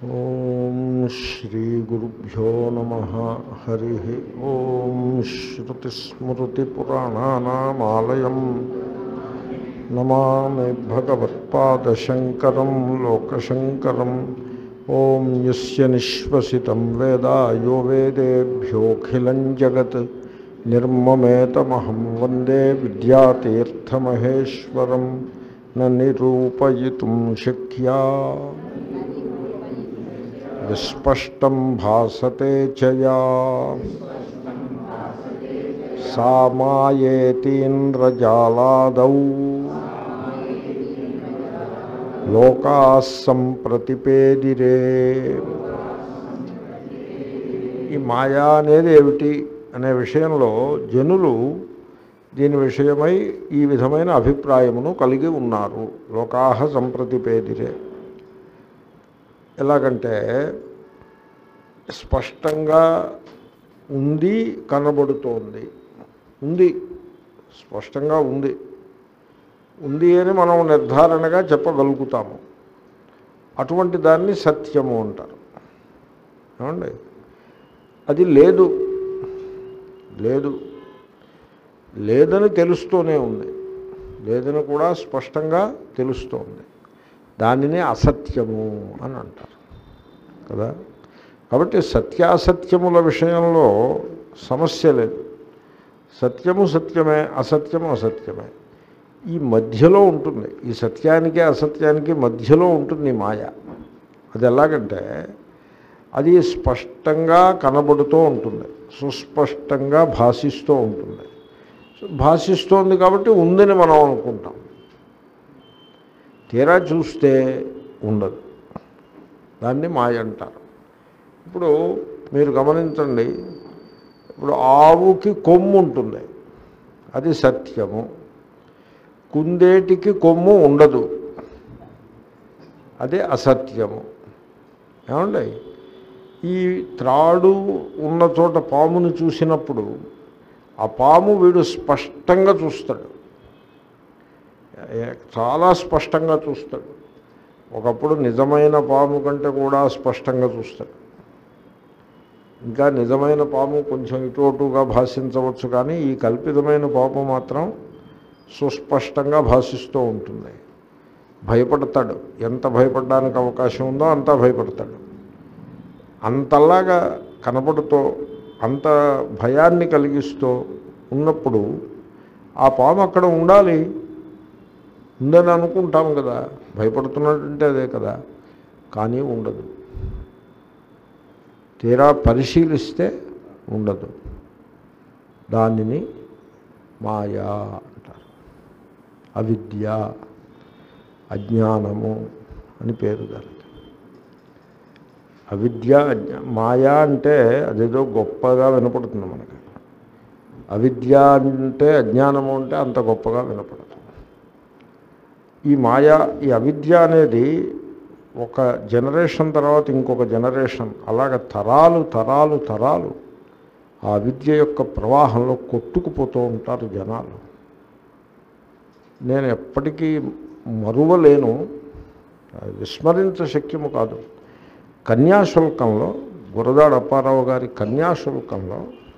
ఓం శ్రీగురుభ్యో నమ హరి ఓం శ్రుతిస్మృతిపురాణానామాలయం నమామి భగవత్పాదశంకరం లోకశంకరం ఓం యస్య నిశ్వసితం వేద యో వేదేభ్యోఖిలం జగత్ నిర్మమేతమహం వందే విద్యాతీర్థమహేశ్వరం న నిరూపయితుం శక్యా విస్పష్టం భాసతే చయా సామాయేతీంద్రజాలాదౌ లోకా సంప్రతిపేదిరే ఈ మాయా అనేది ఏమిటి అనే విషయంలో జనులు దీని విషయమై ఈ విధమైన అభిప్రాయమును కలిగి ఉన్నారు లోకాహ సంప్రతిపేదిరే ఎలాగంటే స్పష్టంగా ఉంది కనబడుతోంది ఉంది స్పష్టంగా ఉంది ఉంది అని మనం నిర్ధారణగా చెప్పగలుగుతాము అటువంటి దాన్ని సత్యము అంటారు ఏమండి అది లేదు లేదు లేదని తెలుస్తూనే ఉంది లేదని కూడా స్పష్టంగా తెలుస్తోంది దానిని అసత్యము అని అంటారు కదా కాబట్టి సత్యాసత్యముల విషయంలో సమస్య లేదు సత్యము సత్యమే అసత్యము అసత్యమే ఈ మధ్యలో ఉంటుంది ఈ సత్యానికి అసత్యానికి మధ్యలో ఉంటుంది ఈ మాయ అది ఎలాగంటే అది స్పష్టంగా కనబడుతూ ఉంటుంది సుస్పష్టంగా భాషిస్తూ ఉంటుంది భాషిస్తోంది కాబట్టి ఉందని మనం అనుకుంటాం తీరా చూస్తే ఉండదు దాన్ని మాయ అంటారు ఇప్పుడు మీరు గమనించండి ఇప్పుడు ఆవుకి కొమ్ము ఉంటుంది అది సత్యము కుందేటికి కొమ్ము ఉండదు అదే అసత్యము ఏమండి ఈ త్రాడు ఉన్న చోట పామును చూసినప్పుడు ఆ పాము వీడు స్పష్టంగా చూస్తాడు చాలా స్పష్టంగా చూస్తాడు ఒకప్పుడు నిజమైన పాము కంటే కూడా స్పష్టంగా చూస్తాడు ఇంకా నిజమైన పాము కొంచెం ఇటు అటుగా భాషించవచ్చు కానీ ఈ కల్పితమైన పాము మాత్రం సుస్పష్టంగా భాషిస్తూ ఉంటుంది భయపడతాడు ఎంత భయపడడానికి అవకాశం ఉందో అంతా భయపడతాడు అంతలాగా కనపడుతూ అంత భయాన్ని కలిగిస్తూ ఉన్నప్పుడు ఆ పాము అక్కడ ఉండాలి ఉందని అనుకుంటాం కదా భయపడుతున్నట్టుంటే అదే కదా కానీ ఉండదు తీరా పరిశీలిస్తే ఉండదు దానిని మాయా అంటారు అవిద్య అజ్ఞానము అని పేరు దానికి అవిద్య మాయా అంటే అదేదో గొప్పగా వినపడుతుంది మనకి అవిద్య అంటే అజ్ఞానము అంటే అంత గొప్పగా వినపడుతుంది ఈ మాయా ఈ అవిద్య అనేది ఒక జనరేషన్ తర్వాత ఇంకొక జనరేషన్ అలాగ తరాలు తరాలు తరాలు ఆ విద్య యొక్క ప్రవాహంలో కొట్టుకుపోతూ ఉంటారు జనాలు నేను ఎప్పటికీ మరువలేను విస్మరించ శక్యము కాదు కన్యాశుల్కంలో గురదాడ అప్పారావు గారి కన్యాశుల్కంలో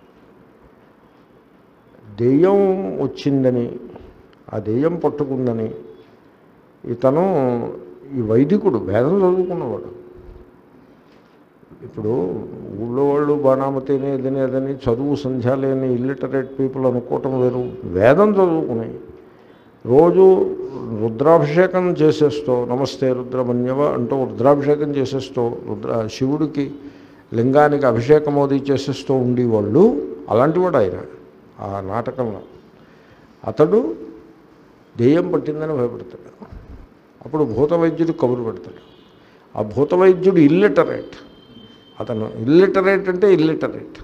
దెయ్యం వచ్చిందని ఆ దెయ్యం పట్టుకుందని ఇతను ఈ వైదికుడు వేదం చదువుకున్నవాడు ఇప్పుడు ఊళ్ళో వాళ్ళు బాణామతిని ఇదని అదని చదువు సంధ్య లేని ఇల్లిటరేట్ పీపుల్ అనుకోవటం వేరు వేదం చదువుకుని రోజు రుద్రాభిషేకం చేసేస్తూ నమస్తే రుద్రమన్యవ అంటూ రుద్రాభిషేకం చేసేస్తూ రుద్ర శివుడికి లింగానికి అభిషేకం అది చేసేస్తూ ఉండేవాళ్ళు అలాంటివాడు ఆయన ఆ నాటకంలో అతడు దెయ్యం పట్టిందని భయపడతాడు అప్పుడు భూత వైద్యుడు కబురు పెడతాడు ఆ భూత వైద్యుడు ఇల్లిటరేట్ అతను ఇల్లిటరేట్ అంటే ఇల్లిటరేట్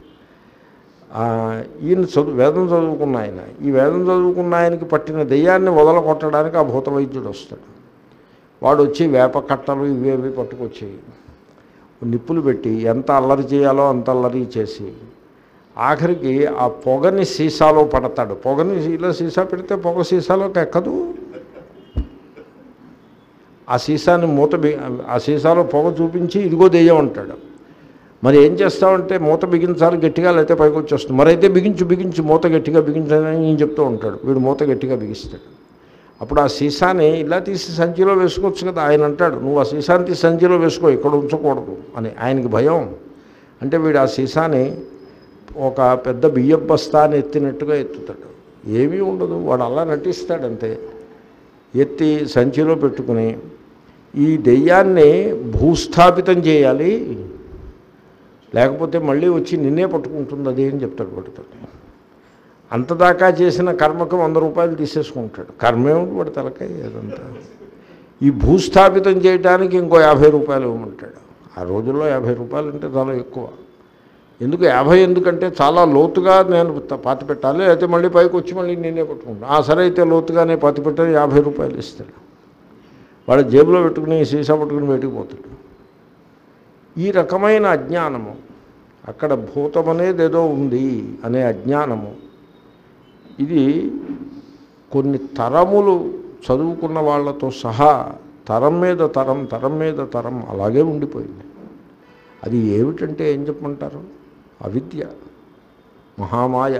ఈయన చదువు వేదం చదువుకున్న ఆయన ఈ వేదం చదువుకున్న ఆయనకి పట్టిన దెయ్యాన్ని వదల కొట్టడానికి ఆ భూత వైద్యుడు వస్తాడు వాడు వచ్చి వేప కట్టలు ఇవేవి పట్టుకొచ్చి నిప్పులు పెట్టి ఎంత అల్లరి చేయాలో అంత అల్లరి చేసి ఆఖరికి ఆ పొగని సీసాలో పడతాడు పొగని ఇలా సీసా పెడితే పొగ సీసాలోకి ఎక్కదు ఆ సీసాని మూత బి ఆ సీసాలో పొగ చూపించి ఇదిగో దెయ్యం అంటాడు మరి ఏం చేస్తామంటే మూత బిగించాలి గట్టిగా లేకపోతే పైకి వచ్చేస్తుంది మరైతే బిగించు బిగించు మూత గట్టిగా బిగించని ఈయన చెప్తూ ఉంటాడు వీడు మూత గట్టిగా బిగిస్తాడు అప్పుడు ఆ సీసాని ఇలా తీసి సంచిలో వేసుకోవచ్చు కదా ఆయన అంటాడు నువ్వు ఆ సీసాని తీసి సంచిలో వేసుకో ఇక్కడ ఉంచకూడదు అని ఆయనకి భయం అంటే వీడు ఆ సీసాని ఒక పెద్ద బియ్యం బస్తాని ఎత్తినట్టుగా ఎత్తుతాడు ఏమీ ఉండదు వాడు అలా నటిస్తాడంతే ఎత్తి సంచిలో పెట్టుకుని ఈ దెయ్యాన్ని భూస్థాపితం చేయాలి లేకపోతే మళ్ళీ వచ్చి నిన్నే పట్టుకుంటుంది అది అని చెప్తాడు వాడితో అంతదాకా చేసిన కర్మకు వంద రూపాయలు తీసేసుకుంటాడు కర్మేమిటి వాడి తలకాయ అదంతా ఈ భూస్థాపితం చేయడానికి ఇంకో యాభై రూపాయలు ఇవ్వమంటాడు ఆ రోజుల్లో యాభై రూపాయలు అంటే చాలా ఎక్కువ ఎందుకు యాభై ఎందుకంటే చాలా లోతుగా నేను త- పాతి పెట్టాలి అయితే మళ్ళీ పైకి వచ్చి మళ్ళీ నేనే పట్టుకుంటాను ఆ సరే అయితే లోతుగానే పాతి పెట్టాలి యాభై రూపాయలు ఇస్తాడు వాడు జేబులో పెట్టుకుని సీసా పట్టుకుని బయటికి పోతాడు ఈ రకమైన అజ్ఞానము అక్కడ భూతం అనేది ఏదో ఉంది అనే అజ్ఞానము ఇది కొన్ని తరములు చదువుకున్న వాళ్ళతో సహా తరం మీద తరం తరం మీద తరం అలాగే ఉండిపోయింది అది ఏమిటంటే ఏం చెప్పమంటారు అవిద్య మహామాయ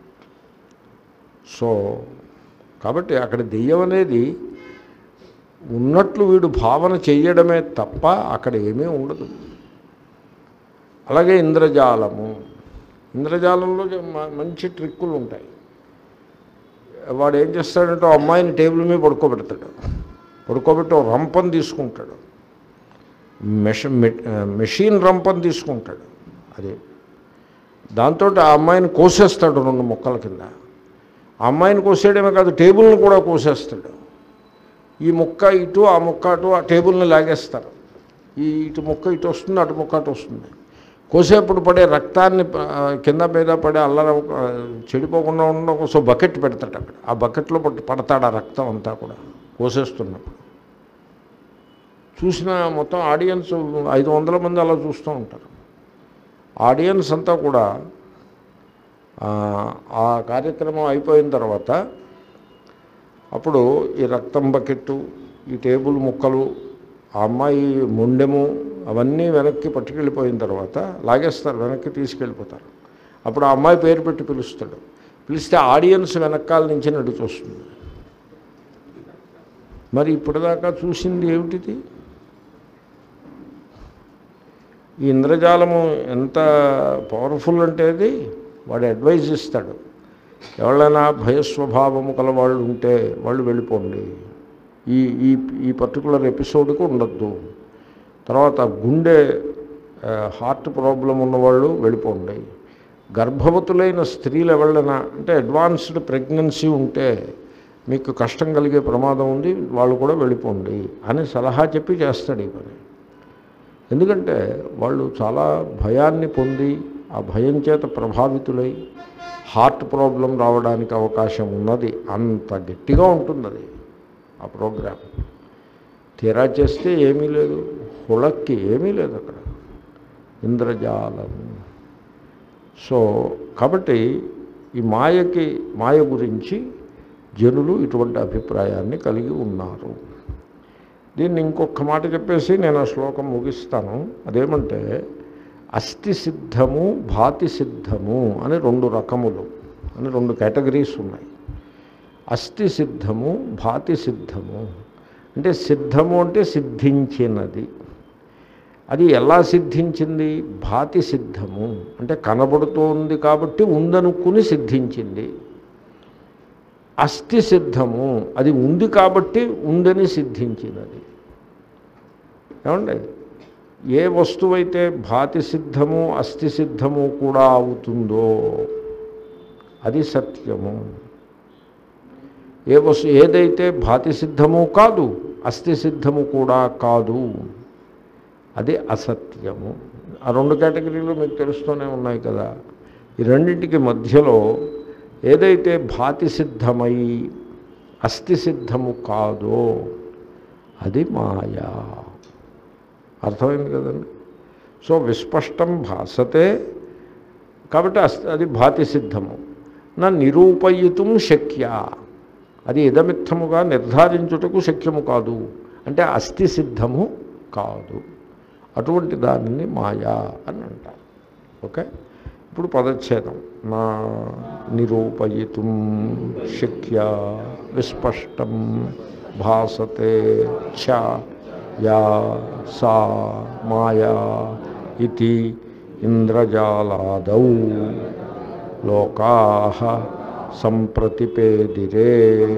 సో కాబట్టి అక్కడ దెయ్యం అనేది ఉన్నట్లు వీడు భావన చెయ్యడమే తప్ప అక్కడ ఏమీ ఉండదు అలాగే ఇంద్రజాలము ఇంద్రజాలంలో మ- మంచి ట్రిక్కులు ఉంటాయి వాడు ఏం చేస్తాడంటే ఆ అమ్మాయిని టేబుల్ మీద పడుకోబెడతాడు పడుకోబెట్టి ఓ రంపం తీసుకుంటాడు మెష మె- మెషిన్ రంపం తీసుకుంటాడు అదే దాంతో ఆ అమ్మాయిని కోసేస్తాడు రెండు మొక్కల కింద ఆ అమ్మాయిని కోసేయడమే కాదు టేబుల్ని కూడా కోసేస్తాడు ఈ ముక్క ఇటు ఆ ముక్క అటు ఆ టేబుల్ని లాగేస్తారు ఈ ఇటు ముక్క ఇటు వస్తుంది అటు ముక్క అటు వస్తుంది కోసేప్పుడు పడే రక్తాన్ని ఆ, కింద మీద పడే అల్లర ఆ, చెడిపోకుండా ఉండడం కోసం బకెట్ పెడతాడు అక్కడ ఆ బకెట్లో పట్టు పడతాడు ఆ రక్తం అంతా కూడా కోసేస్తున్నప్పుడు చూసిన మొత్తం ఆడియన్స్ ఐదు వందల మంది అలా చూస్తూ ఉంటారు ఆడియన్స్ అంతా కూడా ఆ, ఆ కార్యక్రమం అయిపోయిన తర్వాత అప్పుడు ఈ రక్తం బకెట్టు ఈ టేబుల్ ముక్కలు ఆ అమ్మాయి మొండెము అవన్నీ వెనక్కి పట్టుకెళ్ళిపోయిన తర్వాత లాగేస్తారు వెనక్కి తీసుకెళ్ళిపోతారు అప్పుడు ఆ అమ్మాయి పేరు పెట్టి పిలుస్తాడు పిలిస్తే ఆడియన్స్ వెనకాల నుంచి నడు చూస్తుంది మరి ఇప్పటిదాకా చూసింది ఏమిటిది ఈ ఇంద్రజాలము ఎంత పవర్ఫుల్ అంటే అది వాడు అడ్వైజ్ ఇస్తాడు ఎవరైనా భయస్వభావము కల వాళ్ళు ఉంటే వాళ్ళు వెళ్ళిపోండి ఈ ఈ ఈ పర్టికులర్ ఎపిసోడ్కి ఉండొద్దు తర్వాత గుండె ఆ, హార్ట్ ప్రాబ్లం ఉన్నవాళ్ళు వెళ్ళిపోండి గర్భవతులైన స్త్రీలు ఎవరైనా అంటే అడ్వాన్స్డ్ ప్రెగ్నెన్సీ ఉంటే మీకు కష్టం కలిగే ప్రమాదం ఉంది వాళ్ళు కూడా వెళ్ళిపోండి అని సలహా చెప్పి చేస్తాడు ఈ పని ఎందుకంటే వాళ్ళు చాలా భయాన్ని పొంది ఆ భయం చేత ప్రభావితులై హార్ట్ ప్రాబ్లం రావడానికి అవకాశం ఉన్నది అంత గట్టిగా ఉంటుంది అది ఆ ప్రోగ్రాం తీరా చేస్తే ఏమీ లేదు హుళక్కి ఏమీ లేదు అక్కడ ఇంద్రజాలం సో కాబట్టి ఈ మాయకి మాయ గురించి జనులు ఇటువంటి అభిప్రాయాన్ని కలిగి ఉన్నారు దీన్ని ఇంకొక మాట చెప్పేసి నేను ఆ శ్లోకం ముగిస్తాను అదేమంటే అస్థి సిద్ధము భాతి సిద్ధము అని రెండు రకములు అని రెండు కేటగిరీస్ ఉన్నాయి అస్థి సిద్ధము భాతి సిద్ధము అంటే సిద్ధము అంటే సిద్ధించినది అది ఎలా సిద్ధించింది భాతి సిద్ధము అంటే కనబడుతోంది కాబట్టి ఉందనుకుని సిద్ధించింది అస్థి సిద్ధము అది ఉంది కాబట్టి ఉందని సిద్ధించినది ఏమండి ఏ వస్తువైతే భాతి సిద్ధము అస్థి సిద్ధము కూడా అవుతుందో అది సత్యము ఏ వస్తు ఏదైతే భాతి సిద్ధము కాదు అస్థి సిద్ధము కూడా కాదు అది అసత్యము ఆ రెండు కేటగిరీలు మీకు తెలుస్తూనే ఉన్నాయి కదా ఈ రెండింటికి మధ్యలో ఏదైతే భాతి సిద్ధమై అస్థి సిద్ధము కాదో అది మాయా అర్థమైంది కదండి సో విస్పష్టం భాసతే కాబట్టి అస్ అది భాతి సిద్ధము నా నిరూపయితం శక్య అది ఇదమిత్తముగా నిర్ధారించుటకు శక్యము కాదు అంటే అస్థి సిద్ధము కాదు అటువంటి దానిని మాయా అని అంటారు ఓకే ఇప్పుడు పదచ్ఛేదం నా నిరూపయితుం శక్య విస్పష్టం భాసతే ఛ యా సా మాయా ఇది ఇంద్రజాలాదౌ లోకా సంప్రతిపేదిరే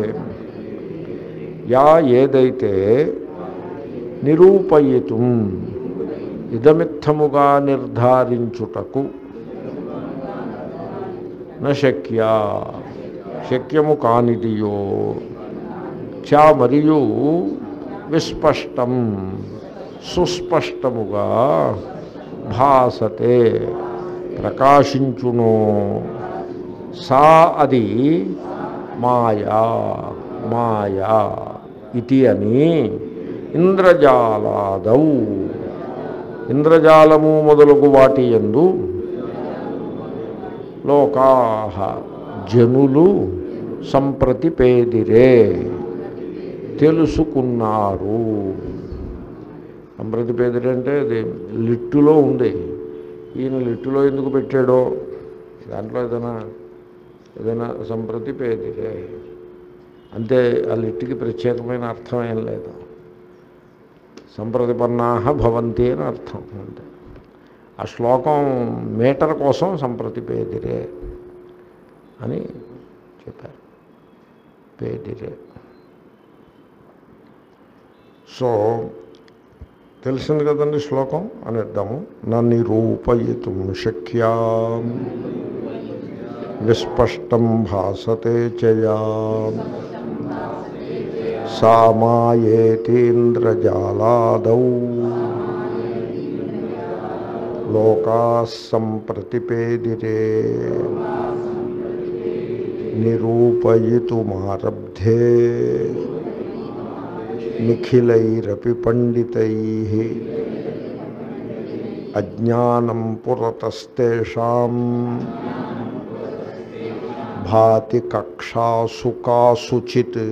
యా ఏదైతే నిరూపయితుం ఇదమిత్తముగా నిర్ధారించుటకు నశక్య శక్యము కానిదియో చా మరియు విస్పష్టం సుస్పష్టముగా భాసతే ప్రకాశించును సా అది మాయా మాయా ఇది అని ఇంద్రజాలాదౌ ఇంద్రజాలము మొదలగు వాటి ఎందు లోకా జనులు సంప్రతిపేదిరే తెలుసుకున్నారు సంప్రతిపేదిరే అంటే అది లిట్టులో ఉంది ఈయన లిట్టులో ఎందుకు పెట్టాడో దాంట్లో ఏదైనా ఏదైనా సంప్రతిపేదిరే అంతే ఆ లిట్టుకి ప్రత్యేకమైన అర్థం ఏం లేదు సంప్రతిపన్నా భవంతి అని అర్థం అంతే ఆ శ్లోకం మీటర్ కోసం సంప్రతిపేదిరే అని చెప్పారు పేదిరే సో తెలిసింది కదండి శ్లోకం అనేద్దాము నన్ను రూపయితుం శక్యా విస్పష్టం భాసతే చయా సామాయేతీంద్రజాలాదౌ లోకా సంప్రతిపేదిరే నిరూపయితుమారబ్ధే నిఖిలైరపి పండితై అజ్ఞానం పురతస్తేషాం భాతి కక్షాసు కాసుచిత్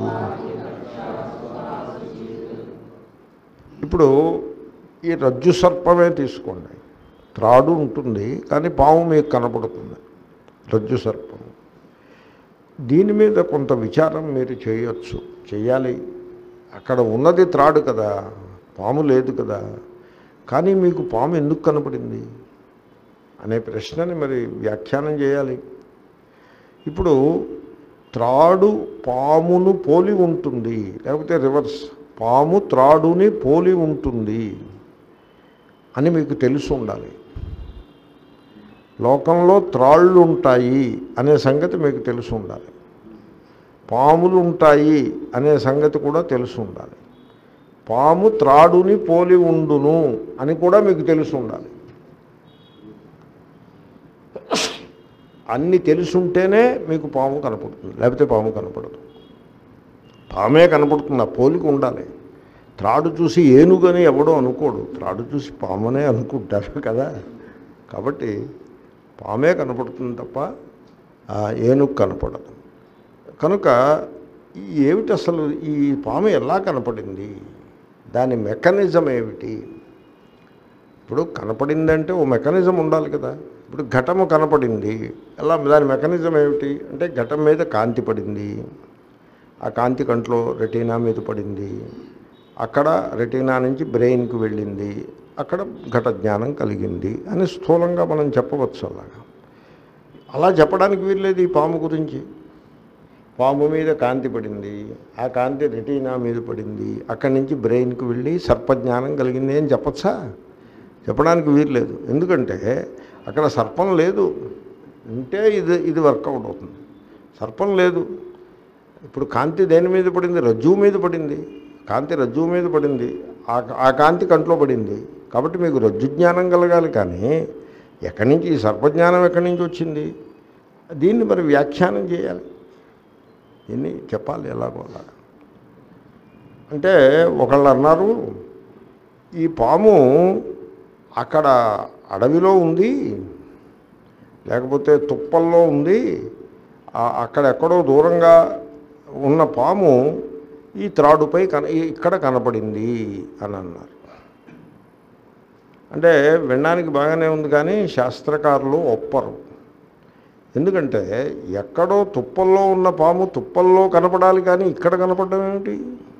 ఇప్పుడు ఈ రజ్జు సర్పమే తీసుకోండి త్రాడు ఉంటుంది కానీ పాము మీకు కనపడుతుంది రజ్జు సర్పం దీని మీద కొంత విచారం మీరు చేయొచ్చు చేయాలి అక్కడ ఉన్నది త్రాడు కదా పాము లేదు కదా కానీ మీకు పాము ఎందుకు కనపడింది అనే ప్రశ్నని మరి వ్యాఖ్యానం చేయాలి ఇప్పుడు త్రాడు పామును పోలి ఉంటుంది లేకపోతే రివర్స్ పాము త్రాడుని పోలి ఉంటుంది అని మీకు తెలిసి ఉండాలి లోకంలో త్రాళ్ళు ఉంటాయి అనే సంగతి మీకు తెలిసి ఉండాలి పాములు ఉంటాయి అనే సంగతి కూడా తెలిసి ఉండాలి పాము త్రాడుని పోలి ఉండును అని కూడా మీకు తెలిసి ఉండాలి అన్ని తెలుసుంటేనే మీకు పాము కనపడుతుంది లేకపోతే పాము కనపడదు పామే కనపడుతుంది ఆ పోలిక ఉండాలి త్రాడు చూసి ఏనుగని ఎవడో అనుకోడు త్రాడు చూసి పామనే అనుకుంటారు కదా కాబట్టి పామే కనపడుతుంది తప్ప ఆ ఏనుగు కనపడదు కనుక ఈ ఏమిటి అసలు ఈ పాము ఎలా కనపడింది దాని మెకానిజం ఏమిటి ఇప్పుడు కనపడిందంటే ఓ మెకానిజం ఉండాలి కదా ఇప్పుడు ఘటము కనపడింది ఎలా దాని మెకానిజం ఏమిటి అంటే ఘటం మీద కాంతి పడింది ఆ కాంతి కంట్లో రెటీనా మీద పడింది అక్కడ రెటీనా నుంచి బ్రెయిన్కి వెళ్ళింది అక్కడ ఘట జ్ఞానం కలిగింది అని స్థూలంగా మనం చెప్పవచ్చు అలాగా అలా చెప్పడానికి వీల్లేదు ఈ పాము గురించి పాము మీద కాంతి పడింది ఆ కాంతి రెటీనా మీద పడింది అక్కడి నుంచి బ్రెయిన్కి వెళ్ళి సర్పజ్ఞానం కలిగింది అని చెప్పచ్చా చెప్పడానికి వీల్లేదు ఎందుకంటే అక్కడ సర్పం లేదు ఉంటే ఇది ఇది వర్కౌట్ అవుతుంది సర్పం లేదు ఇప్పుడు కాంతి దేని మీద పడింది రజ్జువు మీద పడింది కాంతి రజ్జువు మీద పడింది ఆ ఆ కాంతి కంట్లో పడింది కాబట్టి మీకు రజ్జు జ్ఞానం కలగాలి కానీ ఎక్కడి నుంచి ఈ సర్పజ్ఞానం ఎక్కడి నుంచి వచ్చింది దీన్ని మరి వ్యాఖ్యానం చేయాలి దీన్ని చెప్పాలి ఎలాగో అలాగా అంటే ఒకళ్ళు అన్నారు ఈ పాము అక్కడ అడవిలో ఉంది లేకపోతే తుప్పల్లో ఉంది ఆ- అక్కడెక్కడో దూరంగా ఉన్న పాము ఈ త్రాడుపై కన ఇక్కడ కనపడింది అని అన్నారు అంటే వినడానికి బాగానే ఉంది కానీ శాస్త్రకారులు ఒప్పరు ఎందుకంటే ఎక్కడో తుప్పల్లో ఉన్న పాము తుప్పల్లో కనపడాలి కానీ ఇక్కడ కనపడడం ఏమిటి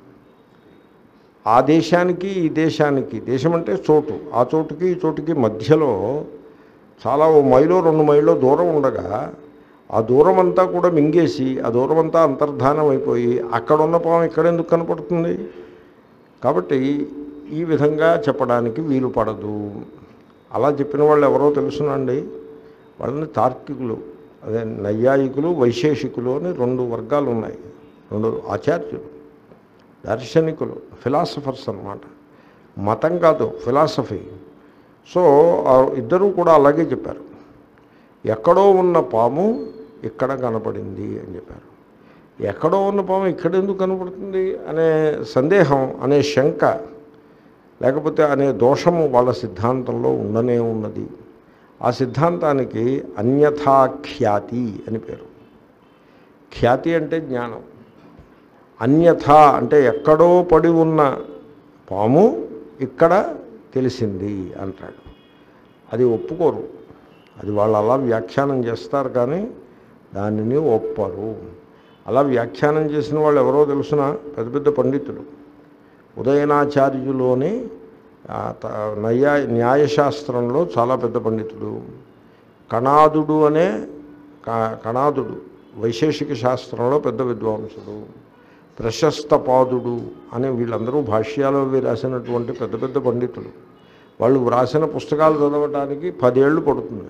ఆ దేశానికి ఈ దేశానికి దేశం అంటే చోటు ఆ చోటుకి ఈ చోటుకి మధ్యలో చాలా ఓ మైలో రెండు మైలో దూరం ఉండగా ఆ దూరం అంతా కూడా మింగేసి ఆ దూరం అంతా అంతర్ధానం అయిపోయి అక్కడ ఉన్న పాము ఇక్కడ ఎందుకు కనపడుతుంది కాబట్టి ఈ విధంగా చెప్పడానికి వీలు పడదు అలా చెప్పిన వాళ్ళు ఎవరో తెలుసునండి వాళ్ళని తార్కికులు అదే నైయాయికులు వైశేషికులు అని రెండు వర్గాలు ఉన్నాయి రెండు ఆచార్యులు దార్శనికులు ఫిలాసఫర్స్ అన్నమాట మతం కాదు ఫిలాసఫీ సో ఆ ఇద్దరూ కూడా అలాగే చెప్పారు ఎక్కడో ఉన్న పాము ఇక్కడ కనపడింది అని చెప్పారు ఎక్కడో ఉన్న పాము ఇక్కడ ఎందుకు కనపడుతుంది అనే సందేహం అనే శంక లేకపోతే అనే దోషము వాళ్ళ సిద్ధాంతంలో ఉండనే ఉన్నది ఆ సిద్ధాంతానికి అన్యథాఖ్యాతి అని పేరు ఖ్యాతి అంటే జ్ఞానం అన్యథ అంటే ఎక్కడో పడి ఉన్న పాము ఇక్కడ తెలిసింది అంటాడు అది ఒప్పుకోరు అది వాళ్ళు అలా వ్యాఖ్యానం చేస్తారు కానీ దానిని ఒప్పరు అలా వ్యాఖ్యానం చేసిన వాళ్ళు ఎవరో తెలుసిన పెద్ద పెద్ద పండితులు ఉదయనాచార్యులోని ఆ, త- నయ్యా న్యాయశాస్త్రంలో చాలా పెద్ద పండితుడు కణాదుడు అనే క- కణాదుడు వైశేషిక శాస్త్రంలో పెద్ద విద్వాంసుడు ప్రశస్త పాదుడు అనే వీళ్ళందరూ భాష్యాలు అవి రాసినటువంటి పెద్ద పెద్ద పండితులు వాళ్ళు వ్రాసిన పుస్తకాలు చదవటానికి పదేళ్ళు పడుతుంది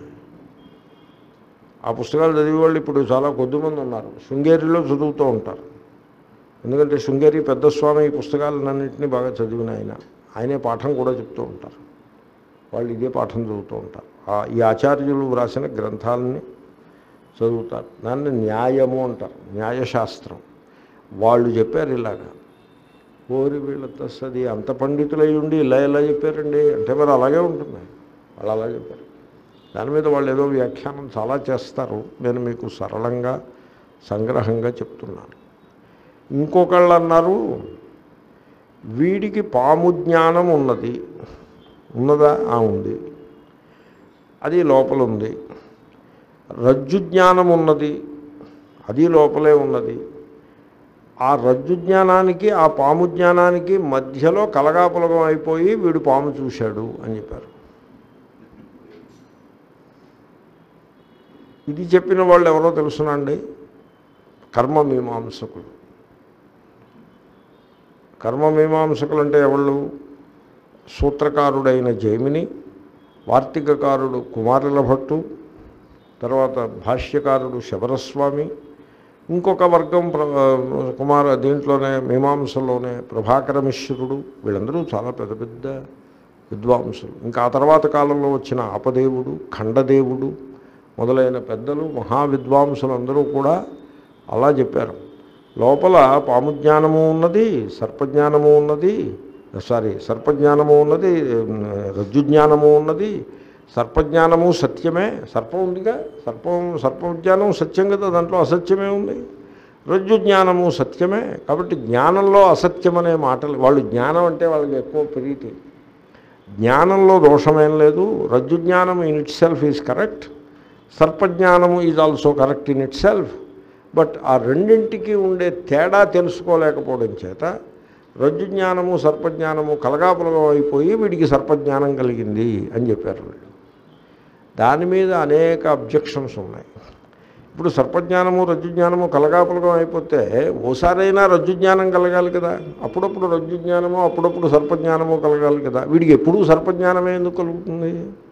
ఆ పుస్తకాలు చదివే వాళ్ళు ఇప్పుడు చాలా కొద్దిమంది ఉన్నారు శృంగేరిలో చదువుతూ ఉంటారు ఎందుకంటే శృంగేరి పెద్ద స్వామి ఈ పుస్తకాలన్నింటినీ బాగా చదివిన ఆయన ఆయనే పాఠం కూడా చెప్తూ ఉంటారు వాళ్ళు ఇదే పాఠం చదువుతూ ఉంటారు ఆ ఈ ఆచార్యులు వ్రాసిన గ్రంథాలని చదువుతారు దాన్ని న్యాయము అంటారు న్యాయశాస్త్రం వాళ్ళు చెప్పారు ఇలాగా ఓరి వీళ్ళ తస్సది అంత పండితులై ఉండి ఇలా ఎలా చెప్పారండి అంటే మరి అలాగే ఉంటుంది వాళ్ళు అలా చెప్పారు దాని మీద వాళ్ళు ఏదో వ్యాఖ్యానం చాలా చేస్తారు నేను మీకు సరళంగా సంగ్రహంగా చెప్తున్నాను ఇంకొకళ్ళు అన్నారు వీడికి పాము జ్ఞానం ఉన్నది ఉన్నదా ఆ ఉంది అది లోపల ఉంది రజ్జు జ్ఞానం ఉన్నది అది లోపలే ఉన్నది ఆ రజ్జు జ్ఞానానికి ఆ పాము జ్ఞానానికి మధ్యలో కలగాపులగం అయిపోయి వీడు పాము చూశాడు అని చెప్పారు ఇది చెప్పిన వాళ్ళు ఎవరో తెలుసునండి కర్మమీమాంసకులు కర్మమీమాంసకులు అంటే ఎవళ్ళు సూత్రకారుడైన జైమిని వార్తికకారుడు కుమారుల భట్టు తర్వాత భాష్యకారుడు శబరస్వామి ఇంకొక వర్గం ప్ర- కుమార దీంట్లోనే మీమాంసలోనే ప్రభాకర మిశ్రుడు వీళ్ళందరూ చాలా పెద్ద పెద్ద విద్వాంసులు ఇంకా ఆ తర్వాత కాలంలో వచ్చిన ఆపదేవుడు ఖండదేవుడు మొదలైన పెద్దలు మహావిద్వాంసులందరూ కూడా అలా చెప్పారు లోపల పాము జ్ఞానము ఉన్నది సర్పజ్ఞానము ఉన్నది సారీ సర్పజ్ఞానము ఉన్నది రజ్జు జ్ఞానము ఉన్నది సర్పజ్ఞానము సత్యమే సర్పం ఉందిగా సర్పం సర్పజ్ఞానం సత్యం కదా దాంట్లో అసత్యమే ఉంది రజ్జు జ్ఞానము సత్యమే కాబట్టి జ్ఞానంలో అసత్యం అనే మాటలు వాళ్ళు జ్ఞానం అంటే వాళ్ళకి ఎక్కువ ప్రీతి జ్ఞానంలో దోషమేం లేదు రజ్జు జ్ఞానం in itself is correct సర్పజ్ఞానము is also correct in itself but ఆ రెండింటికి ఉండే తేడా తెలుసుకోలేకపోవడం చేత రజ్జు జ్ఞానము సర్పజ్ఞానము కలగాపులగం అయిపోయి వీడికి సర్పజ్ఞానం కలిగింది అని చెప్పారు వీళ్ళు దాని మీద అనేక అబ్జెక్షన్స్ ఉన్నాయి ఇప్పుడు సర్పజ్ఞానము రజ్జుజ్ఞానము కలగాపులగం అయిపోతే ఓసారైనా రజ్జుజ్ఞానం కలగాలి కదా అప్పుడప్పుడు రజ్జుజ్ఞానము అప్పుడప్పుడు సర్పజ్ఞానము కలగాలి కదా వీడికి ఎప్పుడూ సర్పజ్ఞానమే ఎందుకు కలుగుతుంది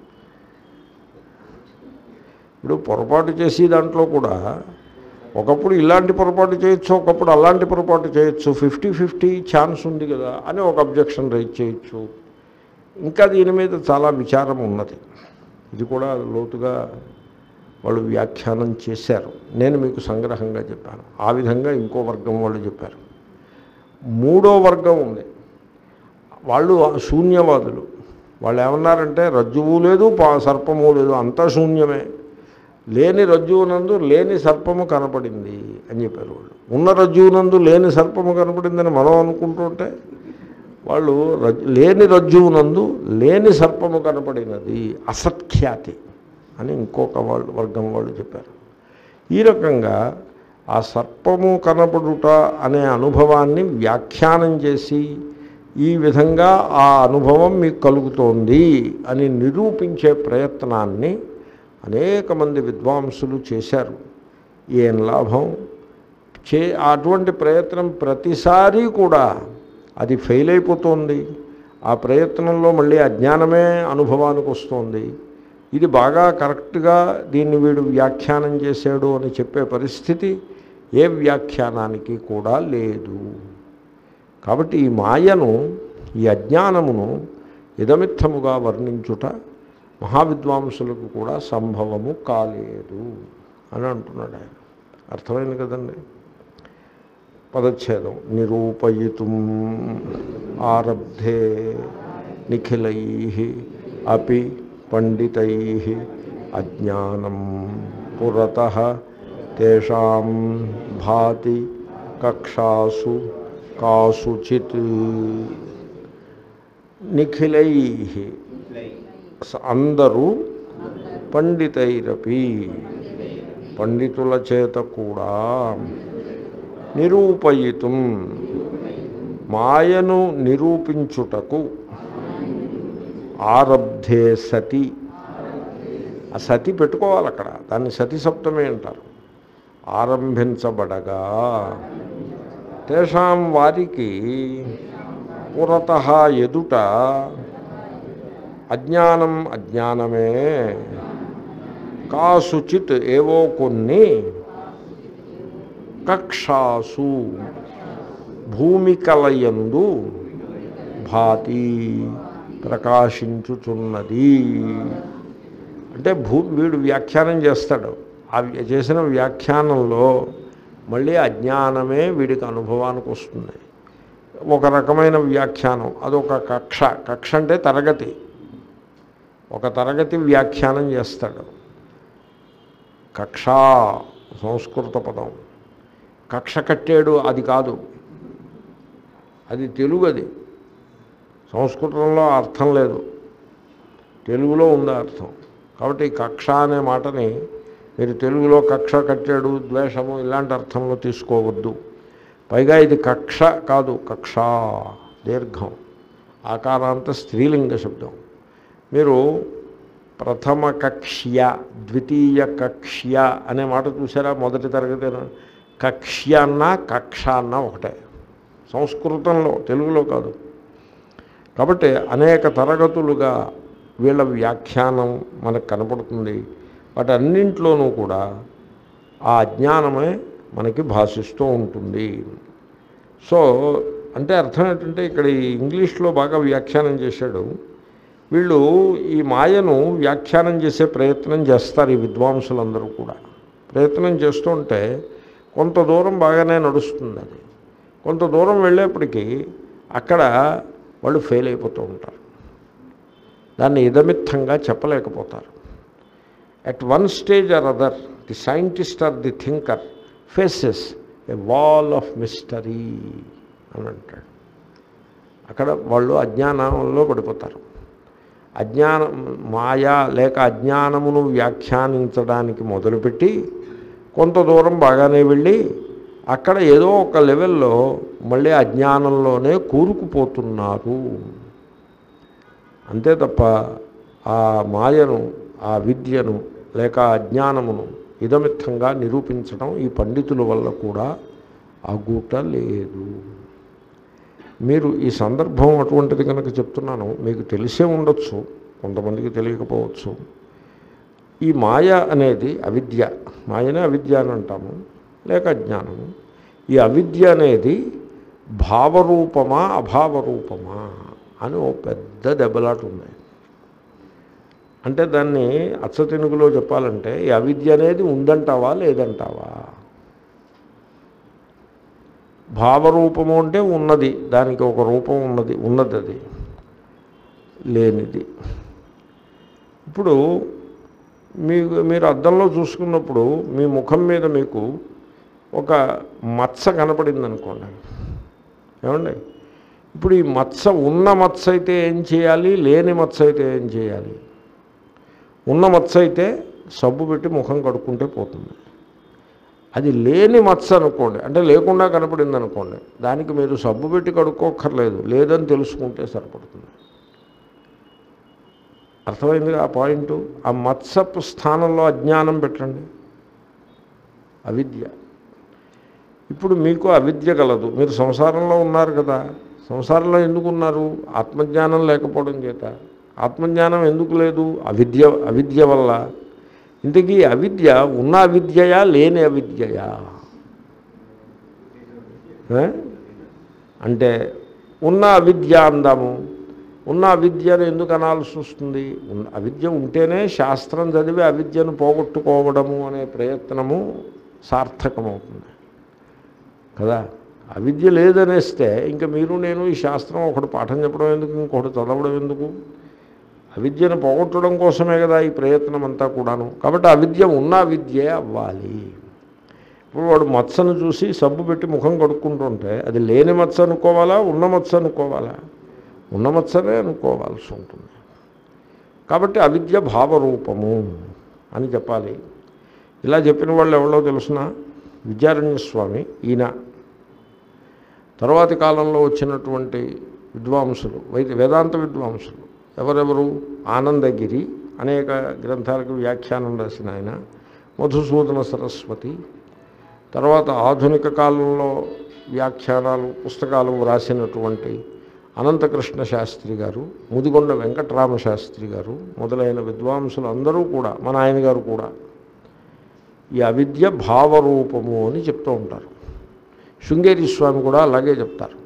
ఇప్పుడు పొరపాటు చేసి దాంట్లో కూడా ఒకప్పుడు ఇలాంటి పొరపాటు చేయొచ్చు ఒకప్పుడు అలాంటి పొరపాటు చేయొచ్చు ఫిఫ్టీ ఫిఫ్టీ ఛాన్స్ ఉంది కదా అని ఒక అబ్జెక్షన్ రైజ్ చేయొచ్చు ఇంకా దీని మీద చాలా విచారం ఉన్నది ఇది కూడా లోతుగా వాళ్ళు వ్యాఖ్యానం చేశారు నేను మీకు సంగ్రహంగా చెప్పాను ఆ విధంగా ఇంకో వర్గం వాళ్ళు చెప్పారు మూడో వర్గం ఉంది వాళ్ళు శూన్యవాదులు వాళ్ళు ఏమన్నారంటే రజ్జువు లేదు పా సర్పము లేదు అంతా శూన్యమే లేని రజ్జువునందు లేని సర్పము కనపడింది అని చెప్పారు వాళ్ళు ఉన్న రజ్జువునందు లేని సర్పము కనపడిందని మనం అనుకుంటుంటే వాళ్ళు రజ్ లేని రజ్జువునందు లేని సర్పము కనపడినది అసఖ్యాతి అని ఇంకొక వాళ్ళు వర్గం వాళ్ళు చెప్పారు ఈ రకంగా ఆ సర్పము కనపడుట అనే అనుభవాన్ని వ్యాఖ్యానం చేసి ఈ విధంగా ఆ అనుభవం మీకు కలుగుతోంది అని నిరూపించే ప్రయత్నాన్ని అనేక మంది విద్వాంసులు చేశారు ఏం లాభం చే అటువంటి ప్రయత్నం ప్రతిసారి కూడా అది ఫెయిల్ అయిపోతుంది ఆ ప్రయత్నంలో మళ్ళీ అజ్ఞానమే అనుభవానికి వస్తుంది ఇది బాగా కరెక్ట్గా దీన్ని వీడు వ్యాఖ్యానం చేశాడు అని చెప్పే పరిస్థితి ఏ వ్యాఖ్యానానికి కూడా లేదు కాబట్టి ఈ మాయను ఈ అజ్ఞానమును ఇదమిత్తముగా వర్ణించుట మహావిద్వాంసులకు కూడా సంభవము కాలేదు అని అంటున్నాడు ఆయన అర్థమైంది కదండి పదచ్ఛేదం నిరూపయితుం ఆరబ్ధే నిఖిలై అపి పండితై అజ్ఞానం పురత తేషాం భాతి కక్షాసు కాసుచిత్ నిఖిలై అందరూ పండితైరపి పండితుల చేత కూడా నిరూపయితం మాయను నిరూపించుటకు ఆరబ్ధే సతి ఆ సతి పెట్టుకోవాలి అక్కడ దాన్ని సతి సప్తమే అంటారు ఆరంభించబడగా తేషాం వారికి పురత ఎదుట అజ్ఞానం అజ్ఞానమే కాసుచిత్ ఏవో కొన్ని కక్షాసు భూమికలయందు భాతి ప్రకాశించుచున్నది అంటే భూ వీడు వ్యాఖ్యానం చేస్తాడు ఆ వ్య- చేసిన వ్యాఖ్యానంలో మళ్ళీ అజ్ఞానమే వీడికి అనుభవానికి వస్తుంది ఒక రకమైన వ్యాఖ్యానం అదొక కక్ష కక్ష అంటే తరగతి ఒక తరగతి వ్యాఖ్యానం చేస్తాడు కక్షా సంస్కృత పదం కక్ష కట్టాడు అది కాదు అది తెలుగు అది సంస్కృతంలో అర్థం లేదు తెలుగులో ఉంది అర్థం కాబట్టి కక్ష అనే మాటని మీరు తెలుగులో కక్ష కట్టాడు ద్వేషము ఇలాంటి అర్థంలో తీసుకోవద్దు పైగా ఇది కక్ష కాదు కక్ష దీర్ఘం ఆకారాంత స్త్రీలింగ శబ్దం మీరు ప్రథమ కక్ష్య ద్వితీయ కక్ష్య అనే మాట చూసారా మొదటి తరగతి కక్ష్య అన్న కక్ష అన్న ఒకటే సంస్కృతంలో తెలుగులో కాదు కాబట్టి అనేక తరగతులుగా వీళ్ళ వ్యాఖ్యానం మనకు కనపడుతుంది వాటన్నింట్లోనూ కూడా ఆ అజ్ఞానమే మనకి భాషిస్తూ ఉంటుంది సో అంటే అర్థం ఏంటంటే ఇక్కడ ఈ ఇంగ్లీష్లో బాగా వ్యాఖ్యానం చేశాడు వీళ్ళు ఈ మాయను వ్యాఖ్యానం చేసే ప్రయత్నం చేస్తారు ఈ విద్వాంసులందరూ కూడా ప్రయత్నం చేస్తుంటే కొంత దూరం బాగానే నడుస్తుంది అది కొంత దూరం వెళ్ళేప్పటికీ అక్కడ వాళ్ళు ఫెయిల్ అయిపోతూ ఉంటారు దాన్ని ఇదమిత్తంగా చెప్పలేకపోతారు at one stage or other the scientist or the thinker faces a wall of mystery అని అంటాడు అక్కడ వాళ్ళు అజ్ఞానంలో పడిపోతారు అజ్ఞానం మాయా లేక అజ్ఞానమును వ్యాఖ్యానించడానికి మొదలుపెట్టి కొంత దూరం బాగానే వెళ్ళి అక్కడ ఏదో ఒక లెవెల్లో మళ్ళీ అజ్ఞానంలోనే కూరుకుపోతున్నారు అంతే తప్ప ఆ మాయను ఆ విద్యను లేక అజ్ఞానమును ఇదమిత్తంగా నిరూపించడం ఈ పండితుల వల్ల కూడా అగుట లేదు మీరు ఈ సందర్భం అటువంటిది కనుక చెప్తున్నాను మీకు తెలిసే ఉండొచ్చు కొంతమందికి తెలియకపోవచ్చు ఈ మాయ అనేది అవిద్య మాయనే అవిద్య అని అంటాము లేక అజ్ఞానము ఈ అవిద్య అనేది భావరూపమా అభావరూపమా అని ఓ పెద్ద దెబ్బలాట ఉంది అంటే దాన్ని అచ్చతెనుగులో చెప్పాలంటే ఈ అవిద్య అనేది ఉందంటావా లేదంటావా భావరూపము అంటే ఉన్నది దానికి ఒక రూపం ఉన్నది ఉన్నది అది లేనిది ఇప్పుడు మీకు మీరు అద్దంలో చూసుకున్నప్పుడు మీ ముఖం మీద మీకు ఒక మచ్చ కనపడింది అనుకోండి ఏమండి ఇప్పుడు ఈ మచ్చ ఉన్న మచ్చ అయితే ఏం చేయాలి లేని మచ్చ అయితే ఏం చేయాలి ఉన్న మచ్చ అయితే సబ్బు పెట్టి ముఖం కడుక్కుంటే పోతుంది అది లేని మచ్చ అనుకోండి అంటే లేకుండా కనపడింది అనుకోండి దానికి మీరు సబ్బు పెట్టి కడుక్కోక్కర్లేదు లేదని తెలుసుకుంటే సరిపడుతుంది అర్థమైంది ఆ పాయింట్ ఆ మత్సపు స్థానంలో అజ్ఞానం పెట్టండి అవిద్య ఇప్పుడు మీకు అవిద్య కలదు మీరు సంసారంలో ఉన్నారు కదా సంసారంలో ఎందుకు ఉన్నారు ఆత్మజ్ఞానం లేకపోవడం చేత ఆత్మజ్ఞానం ఎందుకు లేదు అవిద్య అవిద్య వల్ల ఇంతకీ అవిద్య ఉన్న అవిద్యయా లేని అవిద్యయా ఏ? అంటే ఉన్న అవిద్య అందాము ఉన్న అవిద్యను ఎందుకు అనాల్సి వస్తుంది ఉన్న అవిద్య ఉంటేనే శాస్త్రం చదివి అవిద్యను పోగొట్టుకోవడము అనే ప్రయత్నము సార్థకమవుతుంది కదా అవిద్య లేదనేస్తే ఇంకా మీరు నేను ఈ శాస్త్రం ఒకటి పాఠం చెప్పడం ఎందుకు ఇంకొకటి చదవడం ఎందుకు అవిద్యను పోగొట్టడం కోసమే కదా ఈ ప్రయత్నం అంతా కూడాను కాబట్టి అవిద్య ఉన్న అవిద్యే అవ్వాలి ఇప్పుడు వాడు మచ్చను చూసి సబ్బు పెట్టి ముఖం కడుక్కుంటుంటే అది లేని మచ్చ అనుకోవాలా ఉన్న మచ్చ అనుకోవాలా ఉన్న మచ్చనే అనుకోవాల్సి ఉంటుంది కాబట్టి అవిద్య భావరూపము అని చెప్పాలి ఇలా చెప్పిన వాళ్ళు ఎవరో తెలుసిన విద్యారణ్య స్వామి ఈయన తర్వాతి కాలంలో వచ్చినటువంటి విద్వాంసులు వై- వేదాంత విద్వాంసులు ఎవరెవరు ఆనందగిరి అనేక గ్రంథాలకు వ్యాఖ్యానం రాసిన ఆయన మధుసూదన సరస్వతి తర్వాత ఆధునిక కాలంలో వ్యాఖ్యానాలు పుస్తకాలు వ్రాసినటువంటి అనంతకృష్ణ శాస్త్రి గారు ముదిగొండ వెంకటరామ శాస్త్రి గారు మొదలైన విద్వాంసులు అందరూ కూడా మన ఆయన గారు కూడా ఈ అవిద్య భావరూపము అని చెప్తూ ఉంటారు శృంగేరి స్వామి కూడా అలాగే చెప్తారు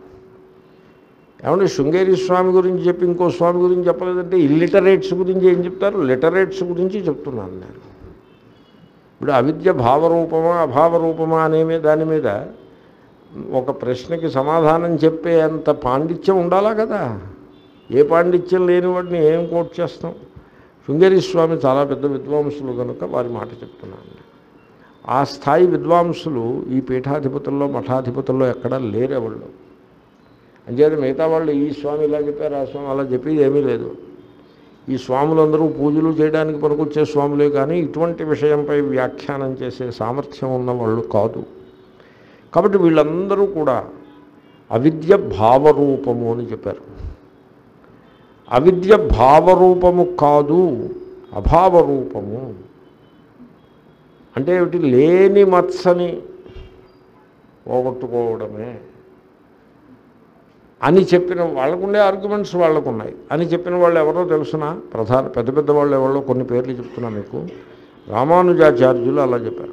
ఏమంటే శృంగేరి స్వామి గురించి చెప్పి ఇంకో స్వామి గురించి చెప్పలేదంటే ఇల్లిటరేట్స్ గురించి ఏం చెప్తారు లిటరేట్స్ గురించి చెప్తున్నాను నేను ఇప్పుడు అవిద్య భావరూపమా అభావరూపమా అనే మీద- దాని మీద ఒక ప్రశ్నకి సమాధానం చెప్పే అంత పాండిత్యం ఉండాలా కదా ఏ పాండిత్యం లేని వాడిని ఏం కోట్ చేస్తాం శృంగేరి స్వామి చాలా పెద్ద విద్వాంసులు కనుక వారి మాట చెప్తున్నాను ఆ స్థాయి విద్వాంసులు ఈ పీఠాధిపతుల్లో మఠాధిపతుల్లో ఎక్కడా లేరెవళ్ళు అంచేత మిగతా వాళ్ళు ఈ స్వామి ఇలా చెప్పారు ఆ స్వామి అలా చెప్పేది ఏమీ లేదు ఈ స్వాములందరూ పూజలు చేయడానికి పనికొచ్చే స్వాములే కానీ ఇటువంటి విషయంపై వ్యాఖ్యానం చేసే సామర్థ్యం ఉన్న వాళ్ళు కాదు కాబట్టి వీళ్ళందరూ కూడా అవిద్య భావరూపము అని చెప్పారు అవిద్య భావరూపము కాదు అభావరూపము అంటే ఏమిటి లేని మత్సని పోగొట్టుకోవడమే అని చెప్పిన వాళ్ళకుండే ఆర్గ్యుమెంట్స్ వాళ్ళకు ఉన్నాయి అని చెప్పిన వాళ్ళు ఎవరో తెలుసిన ప్రధాన పెద్ద పెద్ద వాళ్ళు ఎవరో కొన్ని పేర్లు చెప్తున్నా మీకు రామానుజాచార్యులు అలా చెప్పారు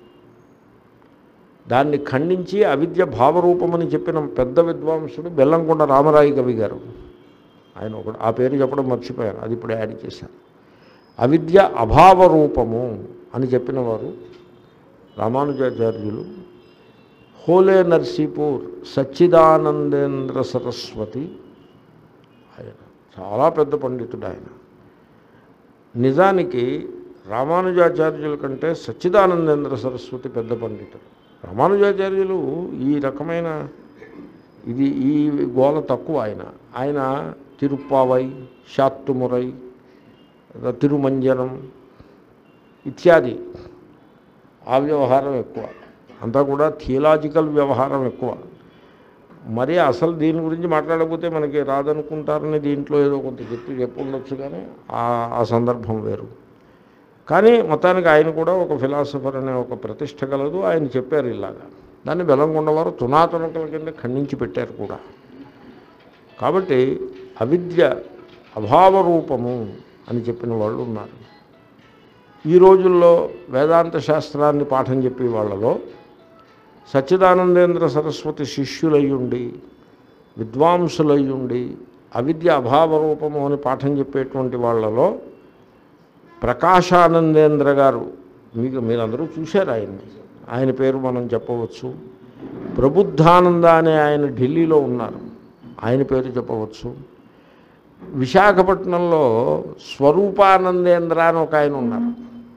దాన్ని ఖండించి అవిద్య భావరూపమని చెప్పిన పెద్ద విద్వాంసుడు బెల్లంకొండ రామరాయి కవి గారు ఆయన ఒకడు ఆ పేరు చెప్పడం మర్చిపోయాను అది ఇప్పుడు యాడ్ చేశాను అవిద్య అభావరూపము అని చెప్పిన వారు రామానుజాచార్యులు హోలే నర్సీపూర్ సచ్చిదానందేంద్ర సరస్వతి ఆయన చాలా పెద్ద పండితుడు ఆయన నిజానికి రామానుజాచార్యుల కంటే సచ్చిదానందేంద్ర సరస్వతి పెద్ద పండితుడు రామానుజాచార్యులు ఈ రకమైన ఇది ఈ గోల తక్కువ ఆయన ఆయన తిరుప్పావై శాత్తుమురై తిరుమంజనం ఇత్యాది ఆ వ్యవహారం ఎక్కువ అంతా కూడా థియలాజికల్ వ్యవహారం ఎక్కువ మరి అసలు దీని గురించి మాట్లాడకపోతే మనకి రాదనుకుంటారని దీంట్లో ఏదో కొంత చెప్పి చెప్పుండొచ్చు కానీ ఆ ఆ సందర్భం వేరు కానీ మొత్తానికి ఆయన కూడా ఒక ఫిలాసఫర్ అనే ఒక ప్రతిష్ట కలదు ఆయన చెప్పారు ఇలాగా దాన్ని బెలంకొండవారు తునాతునకల కింద ఖండించి పెట్టారు కూడా కాబట్టి అవిద్య అభావరూపము అని చెప్పిన వాళ్ళు ఉన్నారు ఈ రోజుల్లో వేదాంత శాస్త్రాన్ని పాఠం చెప్పే వాళ్ళలో సచ్చిదానందేంద్ర సరస్వతి శిష్యులయ్యుండి విద్వాంసులయ్యుండి అవిద్య అభావరూపము అని పాఠం చెప్పేటువంటి వాళ్ళలో ప్రకాశానందేంద్ర గారు మీకు మీరందరూ చూశారు ఆయన్ని ఆయన పేరు మనం చెప్పవచ్చు ప్రబుద్ధానంద అనే ఆయన ఢిల్లీలో ఉన్నారు ఆయన పేరు చెప్పవచ్చు విశాఖపట్నంలో స్వరూపానందేంద్ర అని ఒక ఆయన ఉన్నారు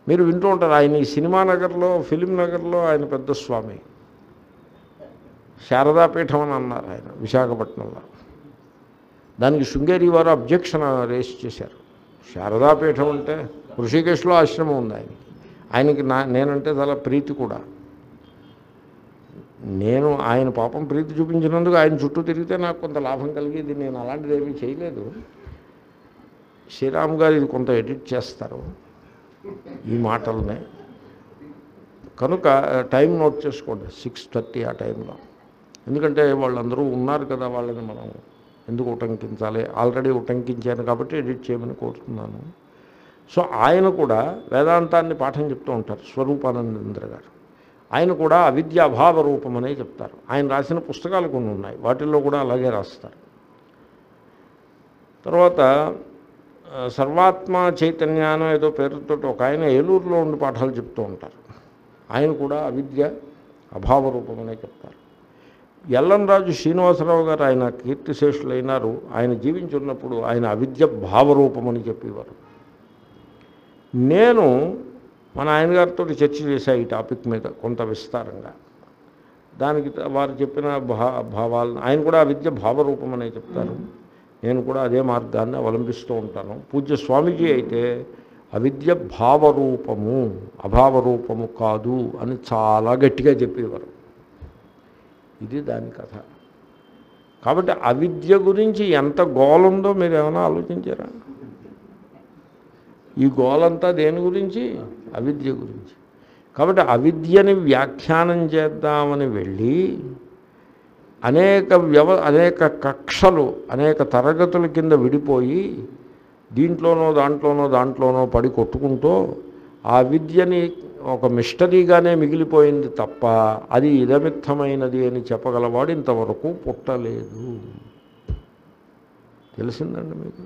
మీరు వింటూ ఉంటారు ఆయన ఈ సినిమా నగర్లో ఫిలిం నగర్లో ఆయన పెద్ద స్వామి శారదాపీఠం అని అన్నారు ఆయన విశాఖపట్నంలో దానికి శృంగేరి వారు అబ్జెక్షన్ రేస్ చేశారు శారదాపీఠం అంటే ఋషికేశ్లో ఆశ్రమం ఉంది ఆయనకి ఆయనకి నా నేనంటే చాలా ప్రీతి కూడా నేను ఆయన పాపం ప్రీతి చూపించినందుకు ఆయన చుట్టూ తిరిగితే నాకు కొంత లాభం కలిగేది నేను అలాంటిది ఏమీ చేయలేదు శ్రీరామ్ గారు ఇది కొంత ఎడిట్ చేస్తారు ఈ మాటల్ని కనుక టైం నోట్ చేసుకోండి సిక్స్ థర్టీ ఆ టైంలో ఎందుకంటే వాళ్ళందరూ ఉన్నారు కదా వాళ్ళని మనం ఎందుకు ఉటంకించాలి ఆల్రెడీ ఉటంకించాను కాబట్టి ఎడిట్ చేయమని కోరుతున్నాను సో ఆయన కూడా వేదాంతాన్ని పాఠం చెప్తూ ఉంటారు స్వరూపానందేంద్ర గారు ఆయన కూడా అవిద్య అభావ రూపం అనే చెప్తారు ఆయన రాసిన పుస్తకాలు కొన్ని ఉన్నాయి వాటిల్లో కూడా అలాగే రాస్తారు తర్వాత ఆ, సర్వాత్మ చైతన్యానం ఏదో పేరుతో ఒక ఆయన ఏలూరులో ఉండి పాఠాలు చెప్తూ ఉంటారు ఆయన కూడా అవిద్య అభావ రూపం అనే చెప్తారు ఎల్లంరాజు శ్రీనివాసరావు గారు ఆయన కీర్తిశేషులు అయినారు ఆయన జీవించున్నప్పుడు ఆయన అవిద్య భావరూపం అని చెప్పేవారు నేను మన ఆయన గారితో చర్చ చేశా ఈ టాపిక్ మీద కొంత విస్తారంగా దానికి త- వారు చెప్పిన భా భావాలను ఆయన కూడా అవిద్య భావరూపం అనే చెప్తారు నేను కూడా అదే మార్గాన్ని అవలంబిస్తూ ఉంటాను పూజ్య స్వామీజీ అయితే అవిద్య భావరూపము అభావరూపము కాదు అని చాలా గట్టిగా చెప్పేవారు ఇది దాని కథ కాబట్టి అవిద్య గురించి ఎంత గోలుందో మీరు ఏమైనా ఆలోచించారా ఈ గోలంతా దేని గురించి అవిద్య గురించి కాబట్టి అవిద్యని వ్యాఖ్యానం చేద్దామని వెళ్ళి అనేక వ్యవ అనేక కక్షలు అనేక తరగతుల కింద విడిపోయి దీంట్లోనో దాంట్లోనో దాంట్లోనో పడి కొట్టుకుంటూ ఆ విద్యని ఒక మిస్టరీగానే మిగిలిపోయింది తప్ప అది ఇదమిత్తమైనది అని చెప్పగలవాడు ఇంతవరకు పుట్టలేదు తెలిసిందండి మీకు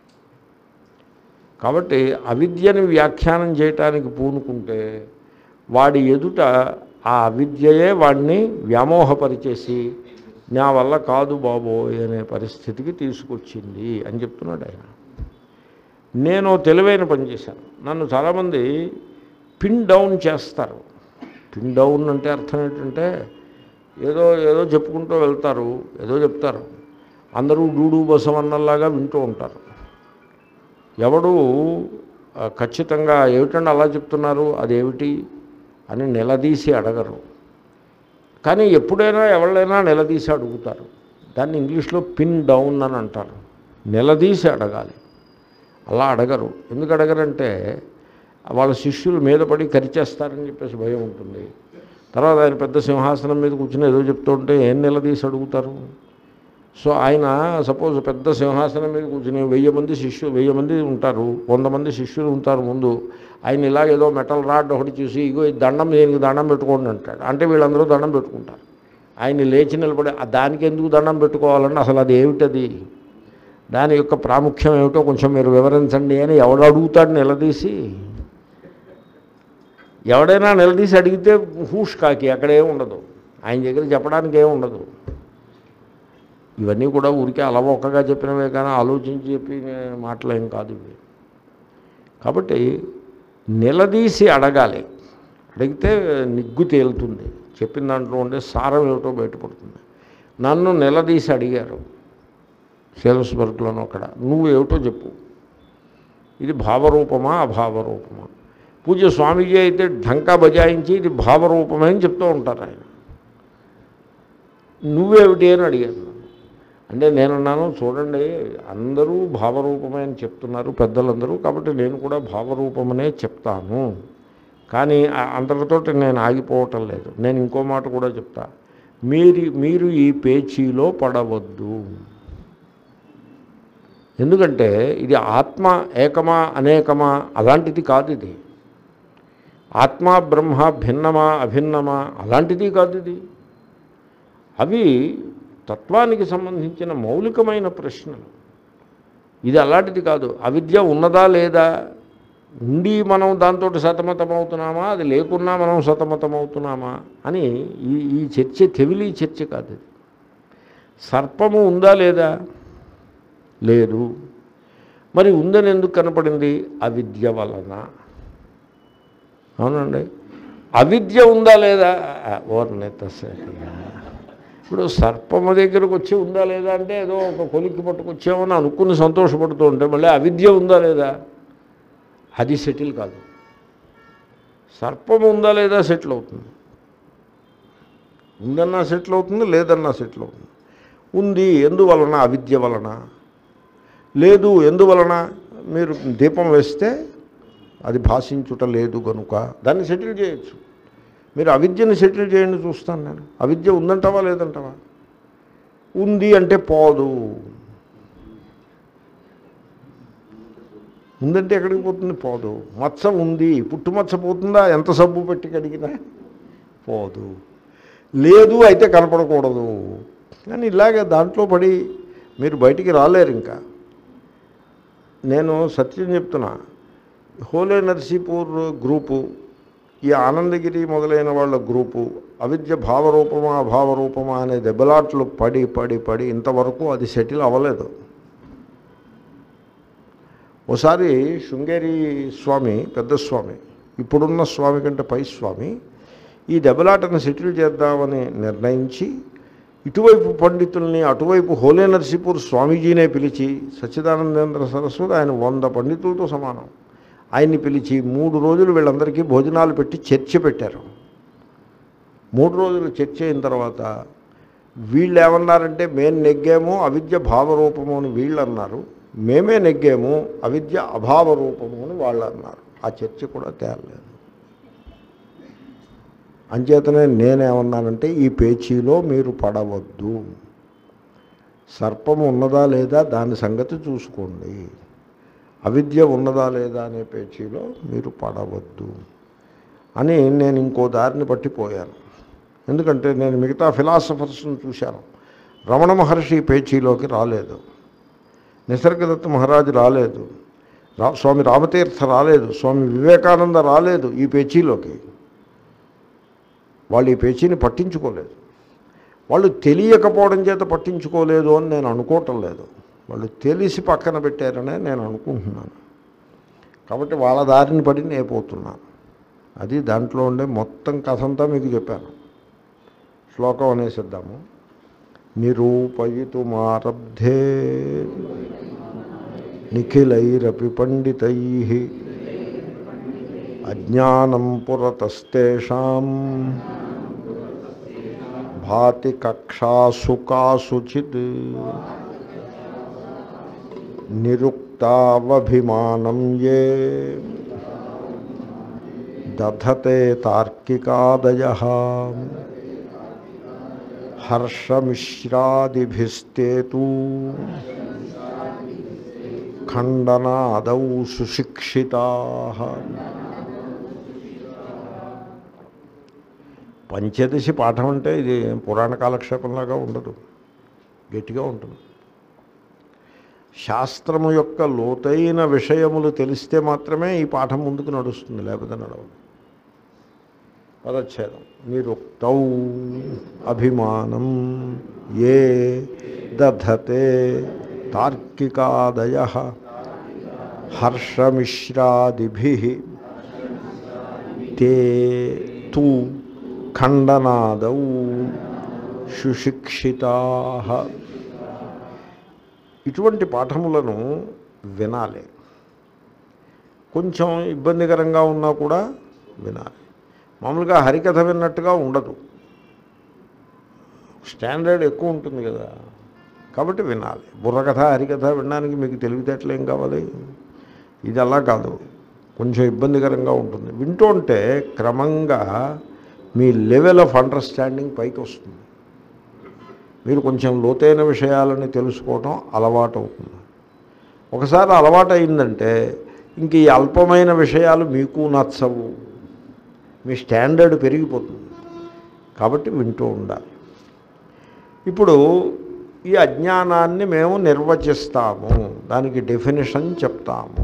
కాబట్టి అవిద్యని వ్యాఖ్యానం చేయటానికి పూనుకుంటే వాడి ఎదుట ఆ అవిద్యయే వాడిని వ్యామోహపరిచేసి నా వల్ల కాదు బాబోయ్ అనే పరిస్థితికి తీసుకొచ్చింది అని చెప్తున్నాడు ఆయన నేను తెలివైన పని చేశాను నన్ను చాలామంది పిన్ డౌన్ చేస్తారు పిన్ డౌన్ అంటే అర్థం ఏంటంటే ఏదో ఏదో చెప్పుకుంటూ వెళ్తారు ఏదో చెప్తారు అందరూ డూడు బసవన్నల్లాగా వింటూ ఉంటారు ఎవడు ఆ, ఖచ్చితంగా ఏమిటండి అలా చెప్తున్నారు అదేమిటి అని నిలదీసి అడగరు కానీ ఎప్పుడైనా ఎవరైనా నిలదీసి అడుగుతారు దాన్ని ఇంగ్లీష్లో పిన్ డౌన్ అని అంటారు నిలదీసి అడగాలి అలా అడగరు ఎందుకు అడగరంటే వాళ్ళ శిష్యులు మీద పడి కరిచేస్తారని చెప్పేసి భయం ఉంటుంది తర్వాత ఆయన పెద్ద సింహాసనం మీద కూర్చుని ఏదో చెప్తూ ఉంటే ఏం నిలదీసి అడుగుతారు సో ఆయన సపోజ్ పెద్ద సింహాసనం మీద కూర్చుని వెయ్యి మంది శిష్యులు వెయ్యి మంది ఉంటారు వంద మంది శిష్యులు ఉంటారు ముందు ఆయన ఇలా ఏదో మెటల్ రాడ్ ఒకటి చూసి ఇగో ఈ దండం దేనికి దండం పెట్టుకోండి అంటాడు అంటే వీళ్ళందరూ దండం పెట్టుకుంటారు ఆయన లేచి నిలబడి "ఆ దానికి ఎందుకు దండం పెట్టుకోవాలంటే అసలు అది ఏమిటది దాని యొక్క ప్రాముఖ్యం ఏమిటో కొంచెం మీరు వివరించండి అని ఎవడు అడుగుతాడు నిలదీసి ఎవడైనా నిలదీసి అడిగితే హూష్ కాకి అక్కడేం ఉండదు ఆయన దగ్గర చెప్పడానికి ఏం ఉండదు ఇవన్నీ కూడా ఊరికే అలవోకగా చెప్పినవే కానీ ఆలోచించి చెప్పి మాటలేం కాదు ఇవి కాబట్టి నిలదీసి అడగాలి అడిగితే నిగ్గు తేలుతుంది చెప్పిన దాంట్లో ఉండే సారం ఏమిటో బయటపడుతుంది నన్ను నిలదీసి అడిగారు సేల్స్బర్గ్లోనూ అక్కడ నువ్వు ఏమిటో చెప్పు ఇది భావరూపమా అభావరూపమా పూజ్య స్వామీజీ అయితే ఢంకా బజాయించి ఇది భావరూపమే అని చెప్తూ ఉంటారు ఆయన నువ్వేమిటి అని అడిగాను నన్ను. అంటే నేనున్నాను చూడండి అందరూ భావరూపమే అని చెప్తున్నారు పెద్దలందరూ కాబట్టి నేను కూడా భావరూపమనే చెప్తాను కానీ ఆ- అందరితోటి నేను ఆగిపోవటం లేదు నేను ఇంకో మాట కూడా చెప్తా మీరు మీరు ఈ పేచీలో పడవద్దు ఎందుకంటే ఇది ఆత్మ ఏకమా అనేకమా అలాంటిది కాదు ఇది ఆత్మ బ్రహ్మ భిన్నమా అభిన్నమా అలాంటిది కాదు ఇది అవి తత్వానికి సంబంధించిన మౌలికమైన ప్రశ్నలు ఇది అలాంటిది కాదు అవిద్య ఉన్నదా లేదా ఉండి మనం దాంతో సతమతమవుతున్నామా అది లేకున్నా మనం సతమతమవుతున్నామా అని ఈ ఈ చర్చ తెవిలి చర్చ కాదు ఇది సర్పము ఉందా లేదా లేదు మరి ఉందని ఎందుకు కనపడింది అవిద్య వలన అవునండి అవిద్య ఉందా లేదా ఓర్నే ఇప్పుడు సర్పము దగ్గరకు వచ్చి ఉందా లేదా అంటే ఏదో ఒక కొలిక్కి పట్టుకొచ్చామని అనుకుని సంతోషపడుతూ ఉంటే మళ్ళీ అవిద్య ఉందా లేదా అది సెటిల్ కాదు సర్పం ఉందా లేదా సెటిల్ అవుతుంది ఉందన్నా సెటిల్ అవుతుంది లేదన్నా సెటిల్ అవుతుంది ఉంది ఎందువలన అవిద్య వలన లేదు ఎందువలన మీరు దీపం వేస్తే అది భాషించుట లేదు కనుక దాన్ని సెటిల్ చేయొచ్చు మీరు అవిద్యని సెటిల్ చేయండి చూస్తాను నేను అవిద్య ఉందంటావా లేదంటావా ఉంది అంటే పోదు ఉందంటే ఎక్కడికి పోతుంది పోదు మచ్చ ఉంది పుట్టుమచ్చ పోతుందా ఎంత సబ్బు పెట్టి కడిగినా పోదు లేదు అయితే కనపడకూడదు కానీ ఇలాగే దాంట్లో పడి మీరు బయటికి రాలేరు ఇంకా నేను సత్యం చెప్తున్నా హోలే నర్సీపూర్ గ్రూపు ఈ ఆనందగిరి మొదలైన వాళ్ళ గ్రూపు అవిద్య భావరూపమా అభావరూపమా అనే దెబ్బలాట్లు పడి పడి పడి ఇంతవరకు అది సెటిల్ అవ్వలేదు ఓసారి శృంగేరి స్వామి పెద్ద స్వామి ఇప్పుడున్న స్వామి కంటే పై స్వామి ఈ దెబ్బలాటను సెటిల్ చేద్దామని నిర్ణయించి ఇటువైపు పండితుల్ని అటువైపు హోలే నర్సీపూర్ స్వామీజీనే పిలిచి సచ్చిదానందేంద్ర సరస్వతి ఆయన వంద పండితులతో సమానం ఆయన్ని పిలిచి మూడు రోజులు వీళ్ళందరికీ భోజనాలు పెట్టి చర్చ పెట్టారు మూడు రోజులు చర్చ అయిన తర్వాత వీళ్ళు ఏమన్నారంటే మేము నెగ్గాము అవిద్య భావరూపము అని వీళ్ళు అన్నారు మేమే నెగ్గాము అవిద్య అభావ రూపము అని వాళ్ళు అన్నారు ఆ చర్చ కూడా తేరలేదు అంచేతనే నేనేమన్నానంటే ఈ పేచీలో మీరు పడవద్దు సర్పం ఉన్నదా లేదా దాని సంగతి చూసుకోండి అవిద్య ఉన్నదా లేదా అనే పేచీలో మీరు పడవద్దు అని నేను ఇంకో దారిని పట్టిపోయాను ఎందుకంటే నేను మిగతా ఫిలాసఫర్స్ని చూశాను రమణ మహర్షి ఈ పేచీలోకి రాలేదు నిసర్గదత్త మహారాజు రాలేదు రా స్వామి రామతీర్థ రాలేదు స్వామి వివేకానంద రాలేదు ఈ పేచీలోకి వాళ్ళు ఈ పేచీని పట్టించుకోలేదు వాళ్ళు తెలియకపోవడం చేత పట్టించుకోలేదు అని నేను అనుకోవటం లేదు వాళ్ళు తెలిసి పక్కన పెట్టారనే నేను అనుకుంటున్నాను కాబట్టి వాళ్ళ దారిని పడి నేను పోతున్నాను అది దాంట్లో ఉండే మొత్తం కథ అంతా మీకు చెప్పాను శ్లోకం అనేసిద్దాము నిరూపయితుమారబ్ధే నిఖిలైరపి పండితై అజ్ఞానం పురతస్తేషాం భాతి కక్షాసు కాసుచిత్ నిరుక్తావభిమానం ఏ దధతే తార్కికాదయ హర్షమిశ్రాదిభిస్తేతు ఖండనాదౌ సుశిక్షితా పంచదశి పాఠం అంటే ఇది పురాణ కాలక్షేపంలాగా ఉండదు గట్టిగా ఉంటుంది శాస్త్రము యొక్క లోతైన విషయములు తెలిస్తే మాత్రమే ఈ పాఠం ముందుకు నడుస్తుంది లేకపోతే నడవదు పదచ్ఛేదం నిరుక్తౌ అభిమానం ఏ దధతే తార్కికాదయ హర్షమిశ్రాదిభి తే తు ఖండనాదౌ సుశిక్షితా ఇటువంటి పాఠములను వినాలి కొంచెం ఇబ్బందికరంగా ఉన్నా కూడా వినాలి మామూలుగా హరికథ విన్నట్టుగా ఉండదు స్టాండర్డ్ ఎక్కువ ఉంటుంది కదా కాబట్టి వినాలి బుర్రకథ హరికథ వినడానికి మీకు తెలివితేటలు ఏం కావాలి ఇది అలా కాదు కొంచెం ఇబ్బందికరంగా ఉంటుంది వింటుంటే క్రమంగా మీ లెవెల్ ఆఫ్ అండర్స్టాండింగ్ పైకి వస్తుంది మీరు కొంచెం లోతైన విషయాలని తెలుసుకోవటం అలవాటు అవుతుంది ఒకసారి అలవాటు అయిందంటే ఇంక ఈ అల్పమైన విషయాలు మీకు నచ్చవు మీ స్టాండర్డ్ పెరిగిపోతుంది కాబట్టి వింటూ ఉండాలి ఇప్పుడు ఈ అజ్ఞానాన్ని మేము నిర్వచిస్తాము దానికి డెఫినేషన్ చెప్తాము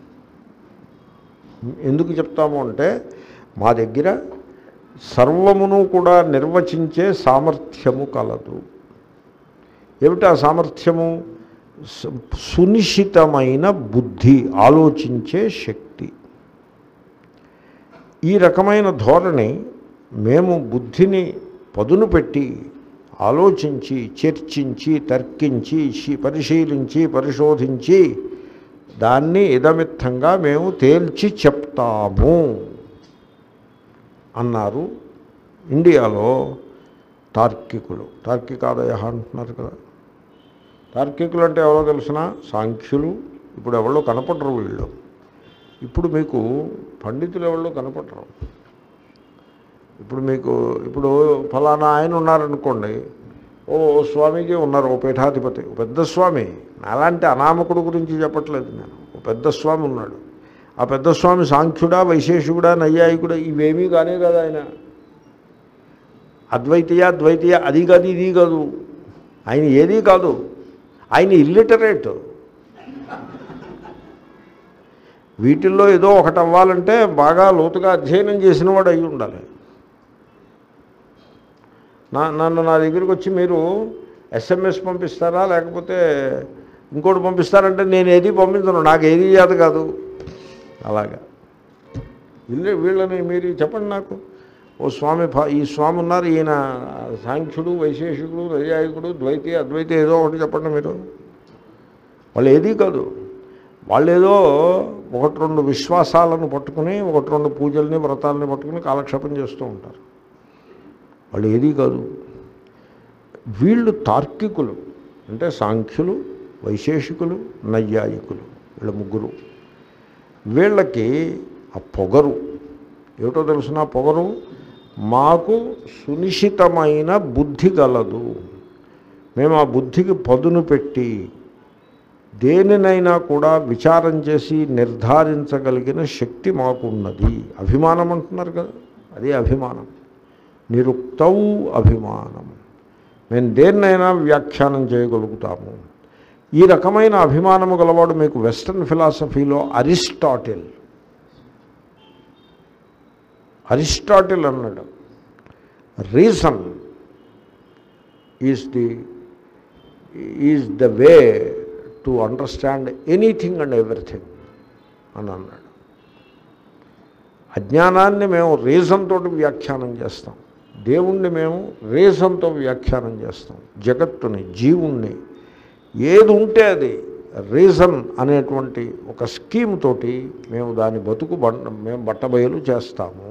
ఎందుకు చెప్తాము అంటే మా దగ్గర సర్వమును కూడా నిర్వచించే సామర్థ్యము కలదు ఏమిటి ఆ సామర్థ్యము సు- సునిశ్చితమైన బుద్ధి ఆలోచించే శక్తి ఈ రకమైన ధోరణి మేము బుద్ధిని పదును పెట్టి ఆలోచించి చర్చించి తర్కించి శి- పరిశీలించి పరిశోధించి దాన్ని ఇదమిత్తంగా మేము తేల్చి చెప్తాము అన్నారు ఇండియాలో తార్కికులు తార్కికాదయ అంటున్నారు కదా తార్కికులు అంటే ఎవరో తెలిసిన సాంఖ్యులు ఇప్పుడు ఎవరో కనపడరు వీళ్ళు ఇప్పుడు మీకు పండితులు ఎవరో కనపడరు ఇప్పుడు మీకు ఇప్పుడు ఫలానా ఆయన ఉన్నారనుకోండి ఓ స్వామీజీ ఉన్నారు ఓ పీఠాధిపతి ఓ పెద్ద స్వామి అలాంటి అనామకుడు గురించి చెప్పట్లేదు నేను ఓ పెద్ద స్వామి ఉన్నాడు ఆ పెద్ద స్వామి సాంఖ్యుడా వైశేషికుడా నైయాయికుడా ఇవేమీ కానే కదా ఆయన అద్వైతీయ ద్వైతీయ అది కాదు ఇది కాదు ఆయన ఏదీ కాదు ఆయన ఇల్లిటరేట్ వీటిల్లో ఏదో ఒకటి అవ్వాలంటే బాగా లోతుగా అధ్యయనం చేసిన వాడు అయి ఉండాలి నా నన్ను నా దగ్గరికి వచ్చి మీరు ఎస్ఎంఎస్ పంపిస్తారా లేకపోతే ఇంకోటి పంపిస్తారంటే నేను ఏది పంపించను నాకు ఏది చేత కాదు అలాగా వీళ్ళే వీళ్ళని మీరు చెప్పండి నాకు ఓ స్వామి ఫా- ఈ స్వామి ఉన్నారు ఈయన సాంఖ్యుడు వైశేషికుడు నైయాయికుడు ద్వైతి అద్వైతి ఏదో ఒకటి చెప్పండి మీరు వాళ్ళు ఏదీ కాదు వాళ్ళు ఏదో ఒకటి రెండు విశ్వాసాలను పట్టుకుని ఒకటి రెండు పూజల్ని వ్రతాలని పట్టుకుని కాలక్షేపం చేస్తూ ఉంటారు వాళ్ళు ఏదీ కాదు వీళ్ళు తార్కికులు అంటే సాంఖ్యులు వైశేషికులు నైయాయికులు వీళ్ళ ముగ్గురు వీళ్ళకి ఆ పొగరు ఏమిటో తెలుసిన పొగరు మాకు సునిశ్చితమైన బుద్ధి గలదు మేము ఆ బుద్ధికి పదును పెట్టి దేనినైనా కూడా విచారం చేసి నిర్ధారించగలిగిన శక్తి మాకున్నది అభిమానం అంటున్నారు కదా అదే అభిమానం నిరుక్తవు అభిమానం మేము దేన్నైనా వ్యాఖ్యానం చేయగలుగుతాము ఈ రకమైన అభిమానము గలవాడు మీకు వెస్ట్రన్ ఫిలాసఫీలో అరిస్టాటిల్ అరిస్టాటిల్ అన్నాడు reason is the is the way to understand anything and everything అని అన్నాడు అజ్ఞానాన్ని మేము రీజన్ తోటి వ్యాఖ్యానం చేస్తాం దేవుణ్ణి మేము రీజన్తో వ్యాఖ్యానం చేస్తాం జగత్తుని జీవుణ్ణి ఏది ఉంటే అది రీజన్ అనేటువంటి ఒక స్కీమ్ తోటి మేము దాని బతుకు బండ మేము బట్టబయలు చేస్తాము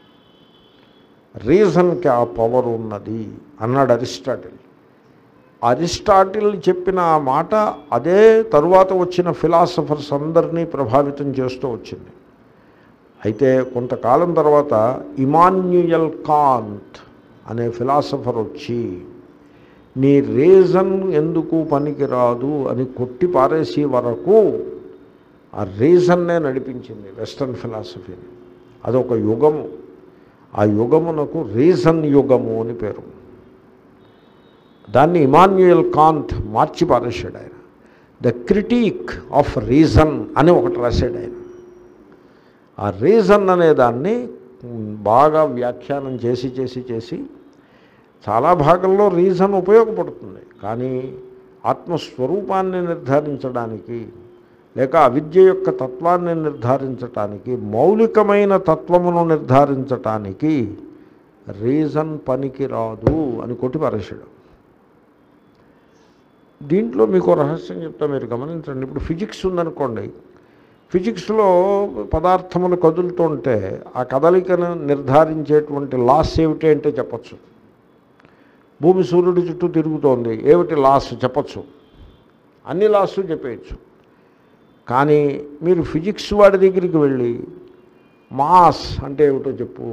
రీజన్కి ఆ పవర్ ఉన్నది అన్నాడు అరిస్టాటిల్ అరిస్టాటిల్ చెప్పిన ఆ మాట అదే తరువాత వచ్చిన ఫిలాసఫర్స్ అందరినీ ప్రభావితం చేస్తూ వచ్చింది అయితే కొంతకాలం తర్వాత ఇమాన్యుయల్ కాంత్ అనే ఫిలాసఫర్ వచ్చి నీ రీజన్ ఎందుకు పనికిరాదు అని కొట్టి పారేసే వరకు ఆ రీజన్నే నడిపించింది వెస్టర్న్ ఫిలాసఫీని అదొక యుగము ఆ యుగమునకు రీజన్ యుగము అని పేరు దాన్ని ఇమాన్యుయల్ కాంత్ మార్చి పారేశాడు ఆయన ద క్రిటీక్ ఆఫ్ రీజన్ అని ఒకటి రాశాడు ఆయన ఆ రీజన్ అనే దాన్ని బాగా వ్యాఖ్యానం చేసి చేసి చేసి చాలా భాగంలో రీజన్ ఉపయోగపడుతుంది కానీ ఆత్మస్వరూపాన్ని నిర్ధారించడానికి లేక అవిద్య యొక్క తత్వాన్ని నిర్ధారించటానికి మౌలికమైన తత్వమును నిర్ధారించటానికి రీజన్ పనికిరాదు అని కొట్టి పారేశాడు దీంట్లో మీకు రహస్యం చెప్తా మీరు గమనించండి ఇప్పుడు ఫిజిక్స్ ఉందనుకోండి ఫిజిక్స్లో పదార్థములు కదులుతుంటే ఆ కదలికను నిర్ధారించేటువంటి లాస్ ఏమిటి అంటే చెప్పచ్చు భూమి సూర్యుడి చుట్టూ తిరుగుతోంది ఏమిటి లాస్ చెప్పచ్చు అన్ని లాస్ చెప్పేయచ్చు కానీ మీరు ఫిజిక్స్ వాడి దగ్గరికి వెళ్ళి మాస్ అంటే ఏమిటో చెప్పు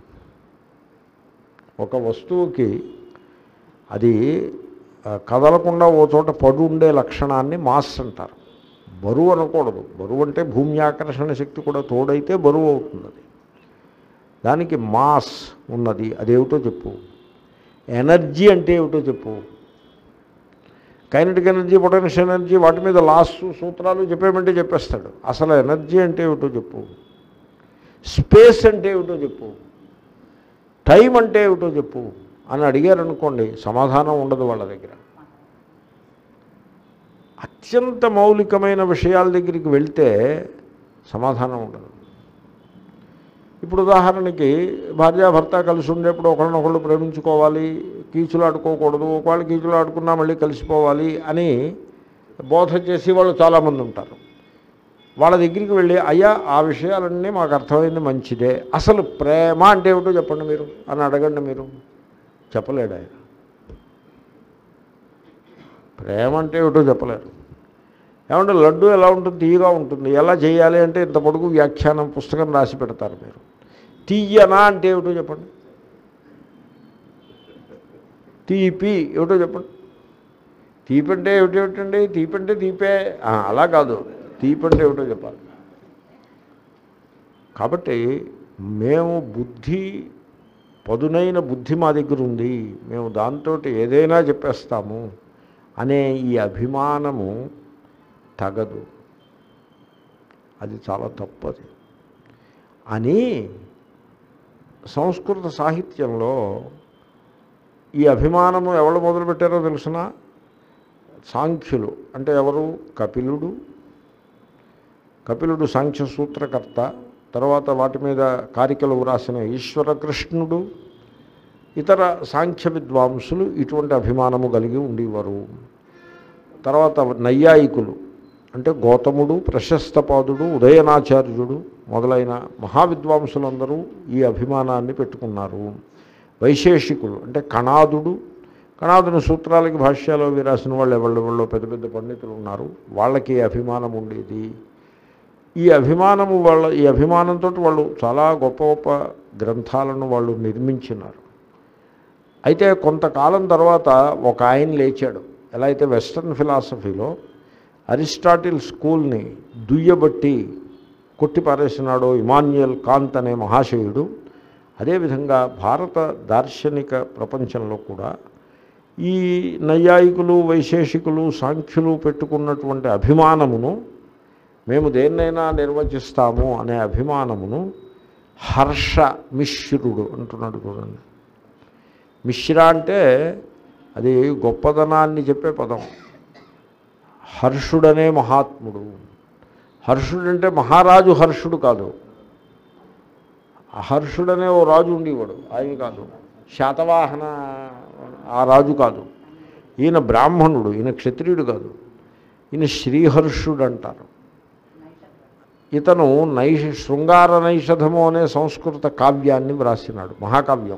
ఒక వస్తువుకి అది ఆ, కదలకుండా ఓ చోట పడు ఉండే లక్షణాన్ని మాస్ అంటారు బరువు అనకూడదు బరువు అంటే భూమి ఆకర్షణ శక్తి కూడా తోడైతే బరువు అవుతుంది అది దానికి మాస్ ఉన్నది అదేమిటో చెప్పు ఎనర్జీ అంటే ఏమిటో చెప్పు కైనటిక్ ఎనర్జీ పొటెన్షియల్ ఎనర్జీ వాటి మీద లాస్ సూత్రాలు చెప్పేమంటే చెప్పేస్తాడు అసలు ఎనర్జీ అంటే ఏమిటో చెప్పు స్పేస్ అంటే ఏమిటో చెప్పు టైం అంటే ఏమిటో చెప్పు అని అడిగారు అనుకోండి సమాధానం ఉండదు వాళ్ళ దగ్గర అత్యంత మౌలికమైన విషయాల దగ్గరికి వెళ్తే సమాధానం ఉండదు ఇప్పుడు ఉదాహరణకి భార్యాభర్త కలిసి ఉండేప్పుడు ఒకరినొకళ్ళు ప్రేమించుకోవాలి కీచులు ఆడుకోకూడదు ఒకవేళ కీచులు ఆడుకున్నా మళ్ళీ కలిసిపోవాలి అని బోధ చేసి వాళ్ళు చాలామంది ఉంటారు వాళ్ళ దగ్గరికి వెళ్ళి అయ్యా ఆ విషయాలన్నీ మాకు అర్థమైంది మంచిదే అసలు ప్రేమ అంటే ఏమిటో చెప్పండి మీరు అని అడగండి మీరు చెప్పలేడు ఆయన ప్రేమ అంటే ఏమిటో చెప్పలేరు ఏమంటే లడ్డు ఎలా ఉంటుంది తీయగా ఉంటుంది ఎలా చేయాలి అంటే ఇంత పొడుగు వ్యాఖ్యానం పుస్తకం రాసి పెడతారు మీరు తీయనా అంటే ఏమిటో చెప్పండి తీపి ఏమిటో చెప్పండి తీపి అంటే ఏమిటేమిటండి తీపి అంటే తీపే ఆ, అలా కాదు తీపి అంటే ఏమిటో చెప్పాలి కాబట్టి మేము బుద్ధి పదునైన బుద్ధి మా దగ్గర ఉంది మేము దాంతో ఏదైనా చెప్పేస్తాము అనే ఈ అభిమానము తగదు అది చాలా తప్పది అని సంస్కృత సాహిత్యంలో ఈ అభిమానము ఎవరు మొదలుపెట్టారో తెలుసిన సాంఖ్యులు అంటే ఎవరు కపిలుడు కపిలుడు సాంఖ్య సూత్రకర్త తర్వాత వాటి మీద కారికలు వ్రాసిన ఈశ్వర కృష్ణుడు ఇతర సాంఖ్య విద్వాంసులు ఇటువంటి అభిమానము కలిగి ఉండేవారు తర్వాత నైయాయికులు అంటే గౌతముడు ప్రశస్తపాదుడు ఉదయనాచార్యుడు మొదలైన మహావిద్వాంసులందరూ ఈ అభిమానాన్ని పెట్టుకున్నారు వైశేషికులు అంటే కణాదుడు కణాదుని సూత్రాలకి భాష్యాలు అవి రాసిన వాళ్ళు ఎవళ్ళు పెద్ద పెద్ద పండితులు ఉన్నారు వాళ్ళకి ఈ అభిమానం ఉండేది ఈ అభిమానము వాళ్ళ ఈ అభిమానంతో వాళ్ళు చాలా గొప్ప గొప్ప గ్రంథాలను వాళ్ళు నిర్మించినారు అయితే కొంతకాలం తర్వాత ఒక ఆయన లేచాడు ఎలా అయితే వెస్ట్రన్ ఫిలాసఫీలో అరిస్టాటిల్ స్కూల్ని దుయ్యబట్టి కొట్టి పారేసినాడో ఇమాన్యుయల్ కాంత్ అనే మహాశయుడు అదేవిధంగా భారత దార్శనిక ప్రపంచంలో కూడా ఈ నైయాయికులు వైశేషికులు సాంఖ్యులు పెట్టుకున్నటువంటి అభిమానమును మేము దేన్నైనా నిర్వచిస్తాము అనే అభిమానమును హర్ష మిశ్రుడు అంటున్నాడు చూడండి మిశ్ర అంటే అది గొప్పదనాన్ని చెప్పే పదం హర్షుడనే మహాత్ముడు హర్షుడంటే మహారాజు హర్షుడు కాదు హర్షుడనే ఓ రాజు ఉండేవాడు ఆయన కాదు శాతవాహన ఆ రాజు కాదు ఈయన బ్రాహ్మణుడు ఈయన క్షత్రియుడు కాదు ఈయన శ్రీహర్షుడు అంటారు ఇతను నైష శృంగార నైషధము అనే సంస్కృత కావ్యాన్ని వ్రాసినాడు మహాకావ్యం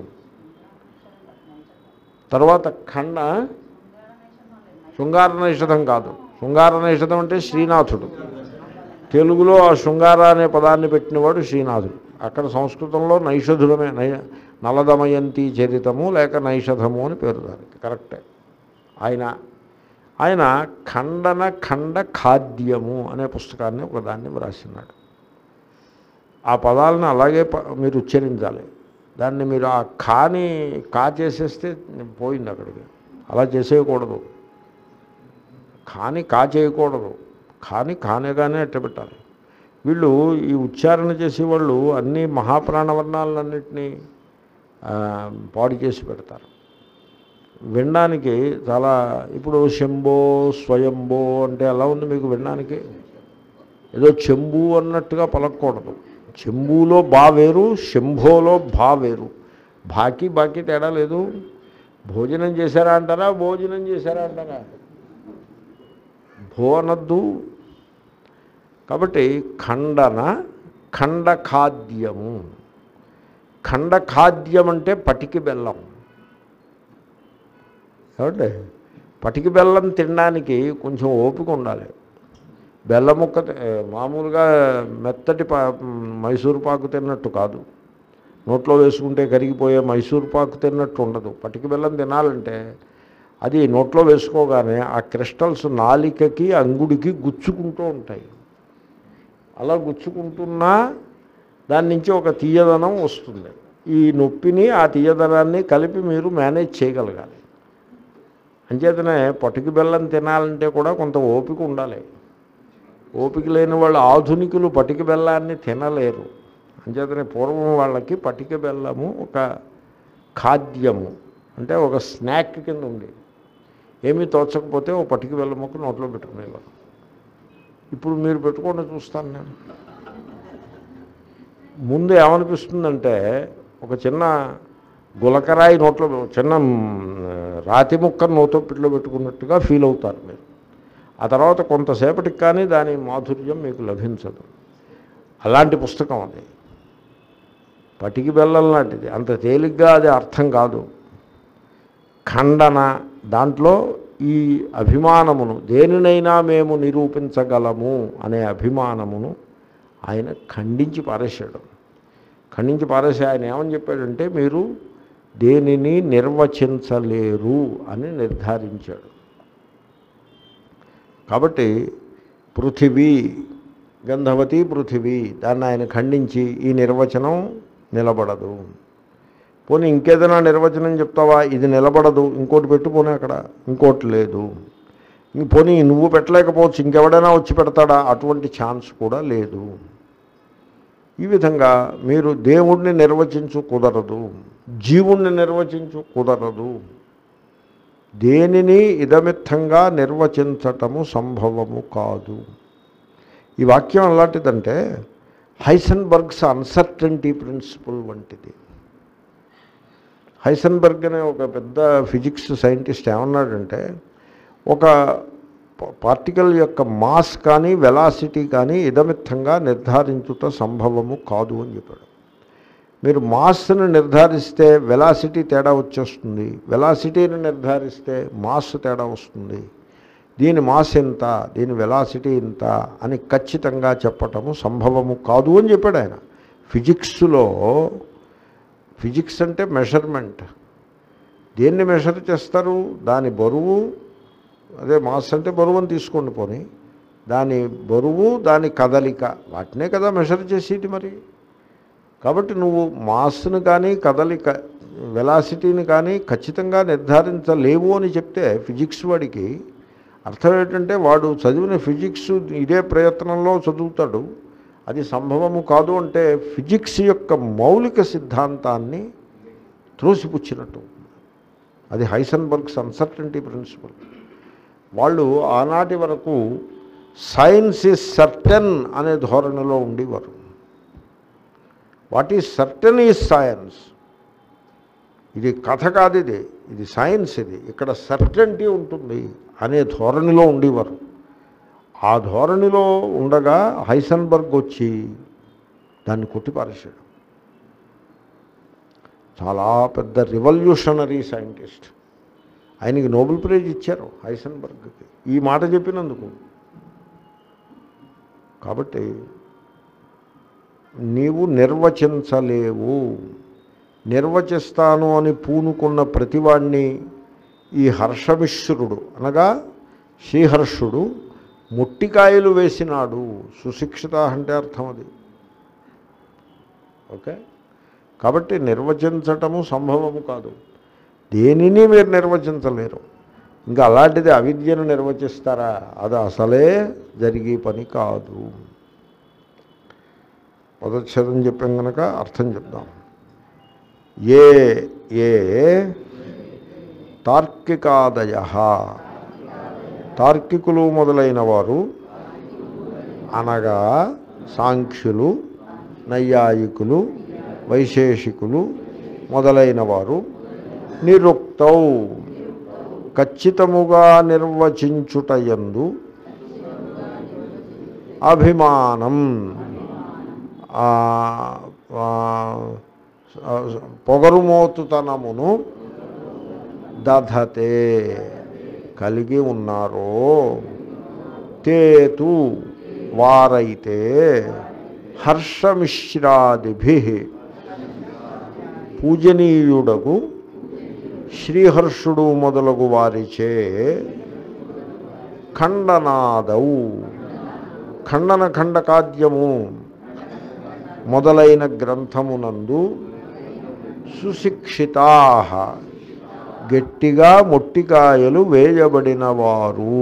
తర్వాత ఖండ శృంగార నైషధం కాదు శృంగార నైషధం అంటే శ్రీనాథుడు తెలుగులో ఆ శృంగార అనే పదాన్ని పెట్టినవాడు శ్రీనాథుడు అక్కడ సంస్కృతంలో నైషధుడమే నై నలదమయంతి చరితము లేక నైషధము అని పేరు దానికి కరెక్టే ఆయన ఆయన ఖండన ఖండ ఖాద్యము అనే పుస్తకాన్ని ఒకదాన్ని వ్రాసినాడు ఆ పదాలను అలాగే ప- మీరు ఉచ్చరించాలి దాన్ని మీరు ఆ ఖాని కా చేసేస్తే పోయింది అక్కడికి అలా చేసేయకూడదు ఖాని కా చేయకూడదు ఖాని ఖానేగానే అట్ట పెట్టాలి వీళ్ళు ఈ ఉచ్చారణ చేసేవాళ్ళు అన్ని మహాప్రాణవర్ణాలన్నింటినీ ఆ, పాడు చేసి పెడతారు వినడానికి చాలా ఇప్పుడు శంభో స్వయంభో అంటే ఎలా ఉంది మీకు వినడానికి ఏదో చెంబు అన్నట్టుగా పలకూడదు చెంబులో బా వేరు శంభోలో భా వేరు బాకి బాకి తేడా లేదు భోజనం చేశారా అంటారా భోజనం చేశారా అంటారా భో అనద్దు కాబట్టి ఖండన ఖండ ఖాద్యము ఖండ ఖాద్యం అంటే పటికి బెల్లం ఏమంటే పటికి బెల్లం తినడానికి కొంచెం ఓపిక ఉండాలి బెల్లం ముక్క తి- ఏ, మామూలుగా మెత్తటి పా మైసూరు పాకు తిన్నట్టు కాదు నోట్లో వేసుకుంటే కరిగిపోయే మైసూరు పాకు తిన్నట్టు ఉండదు పటికి బెల్లం తినాలంటే అది నోట్లో వేసుకోగానే ఆ క్రిస్టల్స్ నాలికకి అంగుడికి గుచ్చుకుంటూ ఉంటాయి అలా గుచ్చుకుంటున్నా దాని నుంచి ఒక తీయదనం వస్తుంది ఈ నొప్పిని ఆ తీయదనాన్ని కలిపి మీరు మేనేజ్ చేయగలగాలి అంచేతనే పటికి బెల్లం తినాలంటే కూడా కొంత ఓపిక ఉండాలి ఓపిక లేని వాళ్ళు ఆధునికులు పటిక బెల్లాన్ని తినలేరు అంచేతనే పూర్వం వాళ్ళకి పటిక బెల్లము ఒక ఖాద్యము అంటే ఒక స్నాక్ కింద ఉంది ఏమీ తోచకపోతే ఓ పటిక బెల్లం మొక్క నోట్లో పెట్టుకునేవారు ఇప్పుడు మీరు పెట్టుకోండి చూస్తాను నేను ముందు ఏమనిపిస్తుందంటే ఒక చిన్న గులకరాయి నోట్లో చిన్న మ్, రాతి ముక్క నోతో పిట్లో పెట్టుకున్నట్టుగా ఫీల్ అవుతారు మీరు ఆ తర్వాత కొంతసేపటికి కానీ దాని మాధుర్యం మీకు లభించదు అలాంటి పుస్తకం అది పటికి బెల్లం లాంటిది అంత తేలిగ్గా అది అర్థం కాదు ఖండన దాంట్లో ఈ అభిమానమును దేనినైనా మేము నిరూపించగలము అనే అభిమానమును ఆయన ఖండించి పారేశాడు ఖండించి పారేసి ఆయన ఏమని చెప్పాడంటే మీరు దేనిని నిర్వచించలేరు అని నిర్ధారించాడు కాబట్టి పృథివీ గంధవతి పృథివీ దాన్ని ఆయన ఖండించి ఈ నిర్వచనం నిలబడదు పోనీ ఇంకేదైనా నిర్వచనం చెప్తావా ఇది నిలబడదు ఇంకోటి పెట్టు పోనీ అక్కడ ఇంకోటి లేదు ఇంక పోనీ నువ్వు పెట్టలేకపోవచ్చు ఇంకెవడైనా వచ్చి పెడతాడా అటువంటి ఛాన్స్ కూడా లేదు ఈ విధంగా మీరు దేవుణ్ణి నిర్వచించు కుదరదు జీవుణ్ణి నిర్వచించు కుదరదు దేనిని ఇదమిత్తంగా నిర్వచించటము సంభవము కాదు ఈ వాక్యం ఎలాంటిదంటే హైసన్బర్గ్స్ అన్సర్టనిటీ ప్రిన్సిపల్ వంటిది హైసన్బర్గ్ అనే ఒక పెద్ద ఫిజిక్స్ సైంటిస్ట్ ఏమన్నాడంటే ఒక పార్టికల్ యొక్క మాస్ కానీ వెలాసిటీ కానీ ఇదమిత్తంగా నిర్ధారించుట సంభవము కాదు అని చెప్పాడు మీరు మాస్ని నిర్ధారిస్తే వెలాసిటీ తేడా వచ్చేస్తుంది వెలాసిటీని నిర్ధారిస్తే మాస్ తేడా వస్తుంది దీని మాస్ ఎంత దీని వెలాసిటీ ఇంత అని ఖచ్చితంగా చెప్పటము సంభవము కాదు అని చెప్పాడు ఆయన ఫిజిక్స్లో ఫిజిక్స్ అంటే మెషర్మెంట్ దేన్ని మెషర్ చేస్తారు దాని బరువు అదే మాస్ అంటే బరువు అని తీసుకోండి పోని దాని బరువు దాని కదలిక వాటినే కదా మెషర్ చేసేది మరి కాబట్టి నువ్వు మాస్ను కానీ కదలిక వెలాసిటీని కానీ ఖచ్చితంగా నిర్ధారించలేవు అని చెప్తే ఫిజిక్స్ వాడికి అర్థం ఏంటంటే వాడు చదివిన ఫిజిక్స్ ఇదే ప్రయత్నంలో చదువుతాడు అది సంభవము కాదు అంటే ఫిజిక్స్ యొక్క మౌలిక సిద్ధాంతాన్ని త్రోసిపుచ్చినట్టు అది హైసన్బర్గ్స్ అన్సర్టనిటీ ప్రిన్సిపల్ వాళ్ళు ఆనాటి వరకు సైన్స్ ఈజ్ సర్టన్ అనే ధోరణిలో ఉండేవారు what is certain is science ఇది కథ కాదు ఇది ఇది సైన్స్ ఇది ఇక్కడ సర్టన్టీ ఉంటుంది అనే ధోరణిలో ఉండేవారు ఆ ధోరణిలో ఉండగా హైసన్బర్గ్ వచ్చి దాన్ని కొట్టిపారేశాడు చాలా పెద్ద రివల్యూషనరీ సైంటిస్ట్ ఆయనకి నోబెల్ ప్రైజ్ ఇచ్చారు హైసన్బర్గ్కి ఈ మాట చెప్పినందుకు కాబట్టి నీవు నిర్వచించలేవు నిర్వచిస్తాను అని పూనుకున్న ప్రతివాణ్ణి ఈ హర్షమిశ్రుడు అనగా శ్రీహర్షుడు ముట్టికాయలు వేసినాడు సుశిక్షిత అంటే అర్థం అది ఓకే కాబట్టి నిర్వచించటము సంభవము కాదు దేనిని మీరు నిర్వచించలేరు ఇంకా అలాంటిది అవిద్యను నిర్వచిస్తారా అది అసలే జరిగే పని కాదు పదచ్ఛేదం చెప్పాం కనుక అర్థం చెప్దాం ఏ ఏ తార్కికాదయ తార్కికులు మొదలైన వారు అనగా సాంఖ్యులు నైయాయికులు వైశేషికులు మొదలైన వారు నిరుక్తౌ ఖచ్చితముగా నిర్వచించుటయందు అభిమానం ఆ, ఆ, పొగరుమోతుతనమును దధతే కలిగి ఉన్నారో తేతు వారైతే హర్షమిశ్రాదిభి పూజనీయుడకు శ్రీహర్షుడు మొదలగు వారిచే ఖండనాదౌ ఖండన ఖండకాద్యము మొదలైన గ్రంథమునందు సుశిక్షితా గట్టిగా మొట్టికాయలు వేయబడిన వారు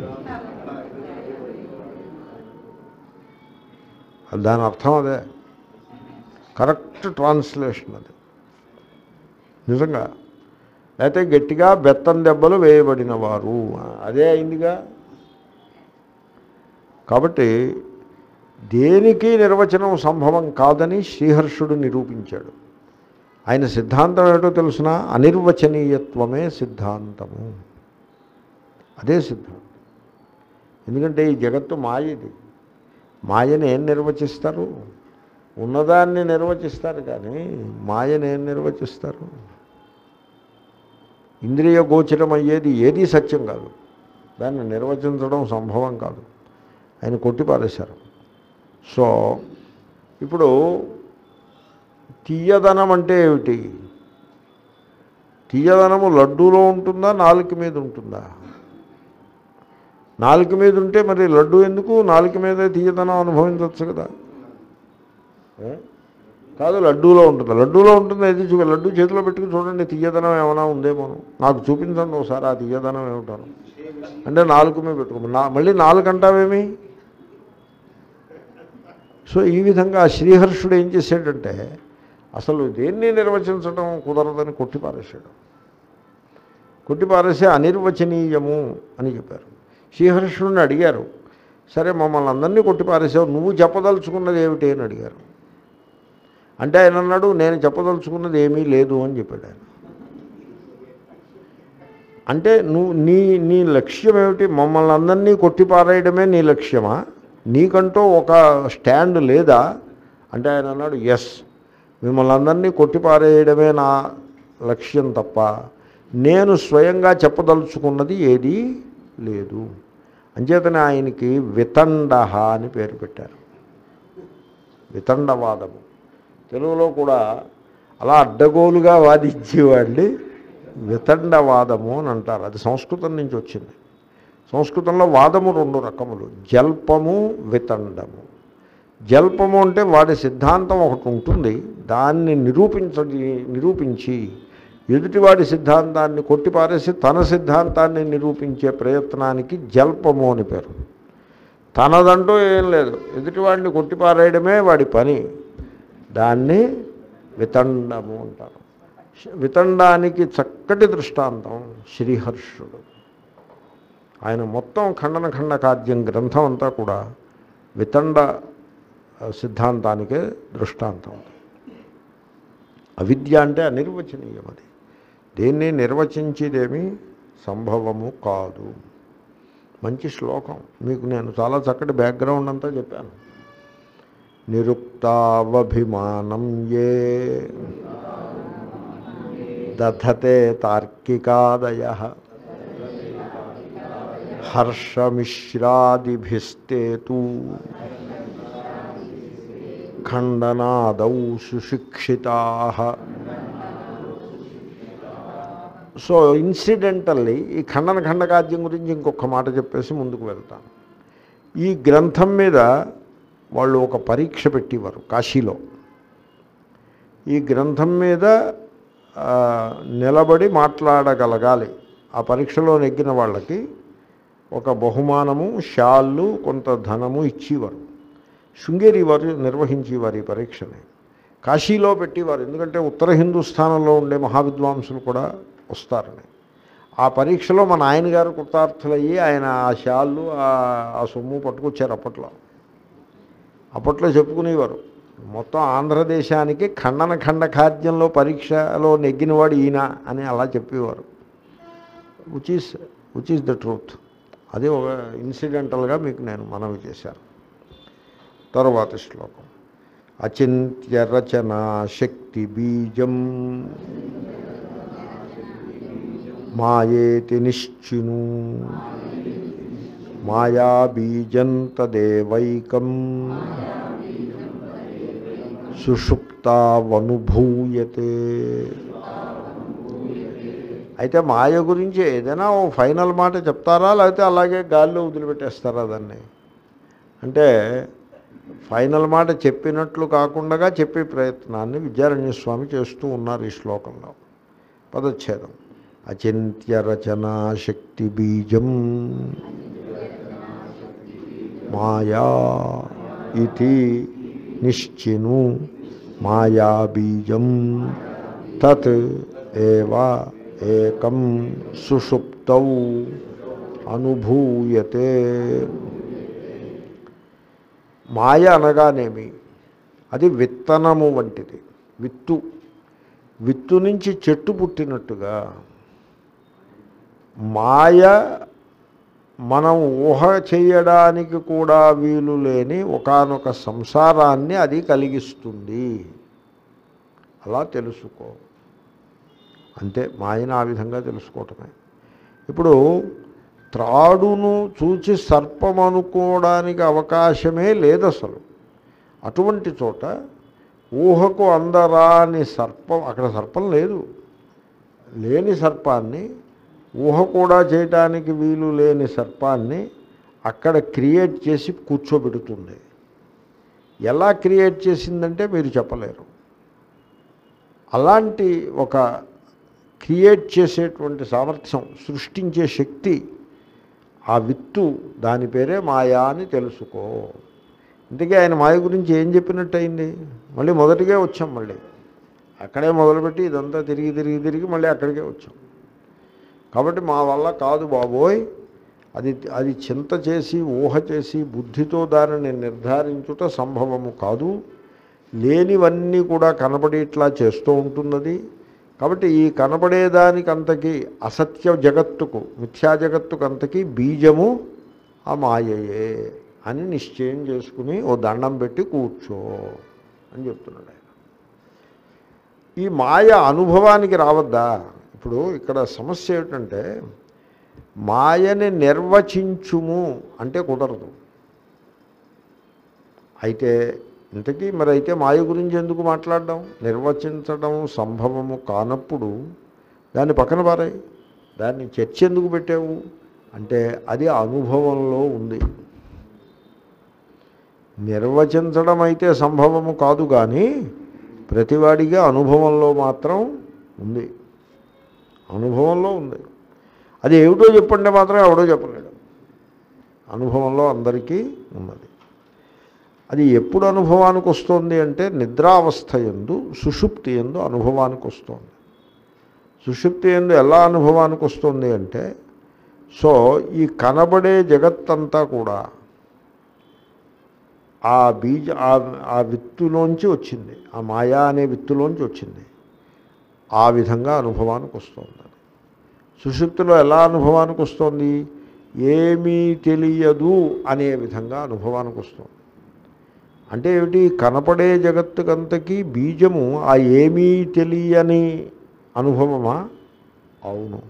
దాని అర్థం అదే కరెక్ట్ ట్రాన్స్లేషన్ అది నిజంగా లేకపోతే గట్టిగా బెత్తం దెబ్బలు వేయబడిన వారు అదే అయిందిగా కాబట్టి దేనికి నిర్వచనం సంభవం కాదని శ్రీహర్షుడు నిరూపించాడు ఆయన సిద్ధాంతం ఏమిటో తెలుసిన అనిర్వచనీయత్వమే సిద్ధాంతము అదే సిద్ధాంతం ఎందుకంటే ఈ జగత్తు మాయది మాయని ఏం నిర్వచిస్తారు ఉన్నదాన్ని నిర్వచిస్తారు కానీ మాయని ఏం నిర్వచిస్తారు ఇంద్రియ గోచరం అయ్యేది ఏదీ సత్యం కాదు దాన్ని నిర్వచించడం సంభవం కాదు ఆయన కొట్టిపారేశారు సో ఇప్పుడు తీయదనం అంటే ఏమిటి తీయదనము లడ్డూలో ఉంటుందా నాలుక మీద ఉంటుందా నాలుక మీద ఉంటే మరి లడ్డు ఎందుకు నాలుక మీదే తీయదనం అనుభవించవచ్చు కదా ఏ? కాదు లడ్డూలో ఉంటుంది లడ్డూలో ఉంటుంది ఏది చూ లడ్డు చేతిలో పెట్టుకుని చూడండి తీయదనం ఏమైనా ఉందేమో నాకు చూపించండి ఒకసారి ఆ తీయదనం ఏమిటాను అంటే నాలుగు మీద పెట్టుకో నా మళ్ళీ నాలుగు అంటావేమి సో ఈ విధంగా శ్రీహర్షుడు ఏం చేశాడంటే అసలు దేన్ని నిర్వచించడం కుదరదని కొట్టిపారేశాడు కొట్టిపారేసి అనిర్వచనీయము అని చెప్పారు శ్రీహర్షుడిని అడిగారు సరే మమ్మల్ని అందరినీ కొట్టిపారేసావు నువ్వు చెప్పదలుచుకున్నది ఏమిటి అని అడిగారు అంటే ఆయన అన్నాడు నేను చెప్పదలుచుకున్నది ఏమీ లేదు అని చెప్పాడు ఆయన అంటే నువ్వు నీ నీ లక్ష్యం ఏమిటి మమ్మల్ని అందరినీ కొట్టిపారేయడమే నీ లక్ష్యమా నీకంటూ ఒక స్టాండ్ లేదా అంటే ఆయన అన్నాడు ఎస్ మిమ్మల్ని అందరినీ కొట్టిపారేయడమే నా లక్ష్యం తప్ప నేను స్వయంగా చెప్పదలుచుకున్నది ఏదీ లేదు అంచేతనే ఆయనకి వితండహ అని పేరు పెట్టారు వితండవాదము తెలుగులో కూడా అలా అడ్డగోలుగా వాదించేవాడిని వితండవాదము అని అంటారు అది సంస్కృతం నుంచి వచ్చింది సంస్కృతంలో వాదము రెండు రకములు జల్పము వితండము జల్పము అంటే వాడి సిద్ధాంతం ఒకటి ఉంటుంది దాన్ని నిరూపించ నిరూపించి ఎదుటివాడి సిద్ధాంతాన్ని కొట్టిపారేసి తన సిద్ధాంతాన్ని నిరూపించే ప్రయత్నానికి జల్పము అని పేరు తనదంటూ ఏం లేదు ఎదుటివాడిని కొట్టిపారేయడమే వాడి పని దాన్ని వితండము అంటారు వితండానికి చక్కటి దృష్టాంతం శ్రీహర్షుడు ఆయన మొత్తం ఖండన ఖండ కాద్యం గ్రంథం అంతా కూడా వితండ సిద్ధాంతానికే దృష్టాంతం అవిద్య అంటే అనిర్వచనీయం అది దేన్ని నిర్వచించేదేమీ సంభవము కాదు మంచి శ్లోకం మీకు నేను చాలా చక్కటి బ్యాక్గ్రౌండ్ అంతా చెప్పాను నిరుక్తావభిమానం ఏ దధతే తార్కికాదయ హర్షమిశ్రాదిభిస్తే ఖండనాదౌ సుశిక్షితా సో ఇన్సిడెంటల్లీ ఈ ఖండన ఖండకాద్యం గురించి ఇంకొక మాట చెప్పేసి ముందుకు వెళ్తాను ఈ గ్రంథం మీద వాళ్ళు ఒక పరీక్ష పెట్టేవారు కాశీలో ఈ గ్రంథం మీద ఆ, నిలబడి మాట్లాడగలగాలి ఆ పరీక్షలో నెగ్గిన వాళ్ళకి ఒక బహుమానము షాళ్ళు కొంత ధనము ఇచ్చేవారు శృంగేరి వారు నిర్వహించేవారు ఈ పరీక్షని కాశీలో పెట్టేవారు ఎందుకంటే ఉత్తర హిందుస్థానంలో ఉండే మహావిద్వాంసులు కూడా వస్తారని ఆ పరీక్షలో మా నాయనగారు కృతార్థులయ్యి ఆయన ఆ షాళ్ళు ఆ- ఆ సొమ్ము పట్టుకొచ్చారు అప్పట్లో అప్పట్లో చెప్పుకునేవారు మొత్తం ఆంధ్రదేశానికి ఖండన ఖండ ఖాద్యంలో పరీక్షలో నెగ్గినవాడు ఈయన అని అలా చెప్పేవారు which is which is the truth అది ఒక ఇన్సిడెంటల్గా మీకు నేను మనవి చేశాను తరువాత శ్లోకం అచింత్య రచనా శక్తి బీజం మాయేతి నిశ్చిను మాయా బీజం తదేవైకం సుషుప్తావనుభూయతే అయితే మాయ గురించి ఏదైనా ఓ ఫైనల్ మాట చెప్తారా లేకపోతే అలాగే గాల్లో వదిలిపెట్టేస్తారా దాన్ని అంటే ఫైనల్ మాట చెప్పినట్లు కాకుండా చెప్పే ప్రయత్నాన్ని విద్యారణ్య స్వామి చేస్తూ ఉన్నారు ఈ శ్లోకంలో పదచ్ఛేదం అచింత్య రచనా శక్తి బీజం మాయా ఇది నిశ్చిను మాయా బీజం తత్ ఏవ ఏకం సుషుప్తౌ అనుభూయతే మాయ అనగానేమి అది విత్తనము వంటిది విత్తు విత్తు నుంచి చెట్టు పుట్టినట్టుగా మాయ మనం ఊహ చేయడానికి కూడా వీలు లేని ఒకానొక సంసారాన్ని అది కలిగిస్తుంది అలా తెలుసుకో అంతే మాయను ఆ విధంగా తెలుసుకోవటమే ఇప్పుడు త్రాడును చూచి సర్పం అనుకోవడానికి అవకాశమే లేదు అసలు అటువంటి చోట ఊహకు అందరాని సర్పం అక్కడ సర్పం లేదు లేని సర్పాన్ని ఊహ కూడా చేయటానికి వీలు లేని సర్పాన్ని అక్కడ క్రియేట్ చేసి కూర్చోబెడుతుంది ఎలా క్రియేట్ చేసిందంటే మీరు చెప్పలేరు అలాంటి ఒక క్రియేట్ చేసేటువంటి సామర్థ్యం సృష్టించే శక్తి ఆ విత్తు దాని పేరే మాయా అని తెలుసుకో ఇంతకీ ఆయన మాయ గురించి ఏం చెప్పినట్టు అయింది మళ్ళీ మొదటిగా వచ్చాం మళ్ళీ అక్కడే మొదలుపెట్టి ఇదంతా తిరిగి తిరిగి తిరిగి మళ్ళీ అక్కడికే వచ్చాం కాబట్టి మా వల్ల కాదు బాబోయ్ అది అది చింత చేసి ఊహ చేసి బుద్ధితో దానిని నిర్ధారించుట సంభవము కాదు లేనివన్నీ కూడా కనబడి ఇట్లా చేస్తూ ఉంటున్నది కాబట్టి ఈ కనబడేదానికి అంతకి అసత్య జగత్తుకు మిథ్యా జగత్తుకు అంతకి బీజము ఆ మాయయే అని నిశ్చయం చేసుకుని ఓ దండం పెట్టి కూర్చో అని చెప్తున్నాడు ఆయన ఈ మాయ అనుభవానికి రావద్దా ఇప్పుడు ఇక్కడ సమస్య ఏమిటంటే మాయని నిర్వచించుము అంటే కుదరదు అయితే ఇంతకీ మరి అయితే మాయ గురించి ఎందుకు మాట్లాడడం నిర్వచించడం సంభవము కానప్పుడు దాన్ని పక్కన పారాయి దాన్ని చర్చ ఎందుకు పెట్టావు అంటే అది అనుభవంలో ఉంది నిర్వచించడం అయితే సంభవము కాదు కానీ ప్రతివాడిగా అనుభవంలో మాత్రం ఉంది అనుభవంలో ఉంది అది ఏమిటో చెప్పండి మాత్రం ఎవడో చెప్పలేడు అనుభవంలో అందరికీ ఉన్నది అది ఎప్పుడు అనుభవానికి వస్తుంది అంటే నిద్రావస్థ ఎందు సుషుప్తి ఎందు అనుభవానికి వస్తుంది సుషుప్తి ఎందు ఎలా అనుభవానికి వస్తుంది అంటే సో ఈ కనబడే జగత్తంతా కూడా ఆ బీజ ఆ- ఆ విత్తులోంచి వచ్చింది ఆ మాయా అనే విత్తులోంచి వచ్చింది ఆ విధంగా అనుభవానికి వస్తుంది అది. సుషుప్తిలో ఎలా అనుభవానికి వస్తుంది ఏమీ తెలియదు అనే విధంగా అనుభవానికి వస్తుంది అంటే ఏమిటి కనపడే జగత్తుకంతకీ బీజము ఆ ఏమీ తెలియని అనుభవమా అవును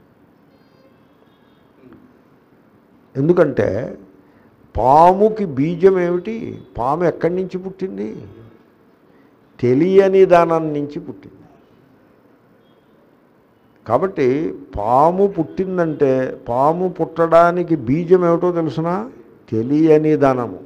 ఎందుకంటే పాముకి బీజం ఏమిటి పాము ఎక్కడి నుంచి పుట్టింది తెలియని దానం నుంచి పుట్టింది కాబట్టి పాము పుట్టిందంటే పాము పుట్టడానికి బీజం ఏమిటో తెలుసునా తెలియని ధనము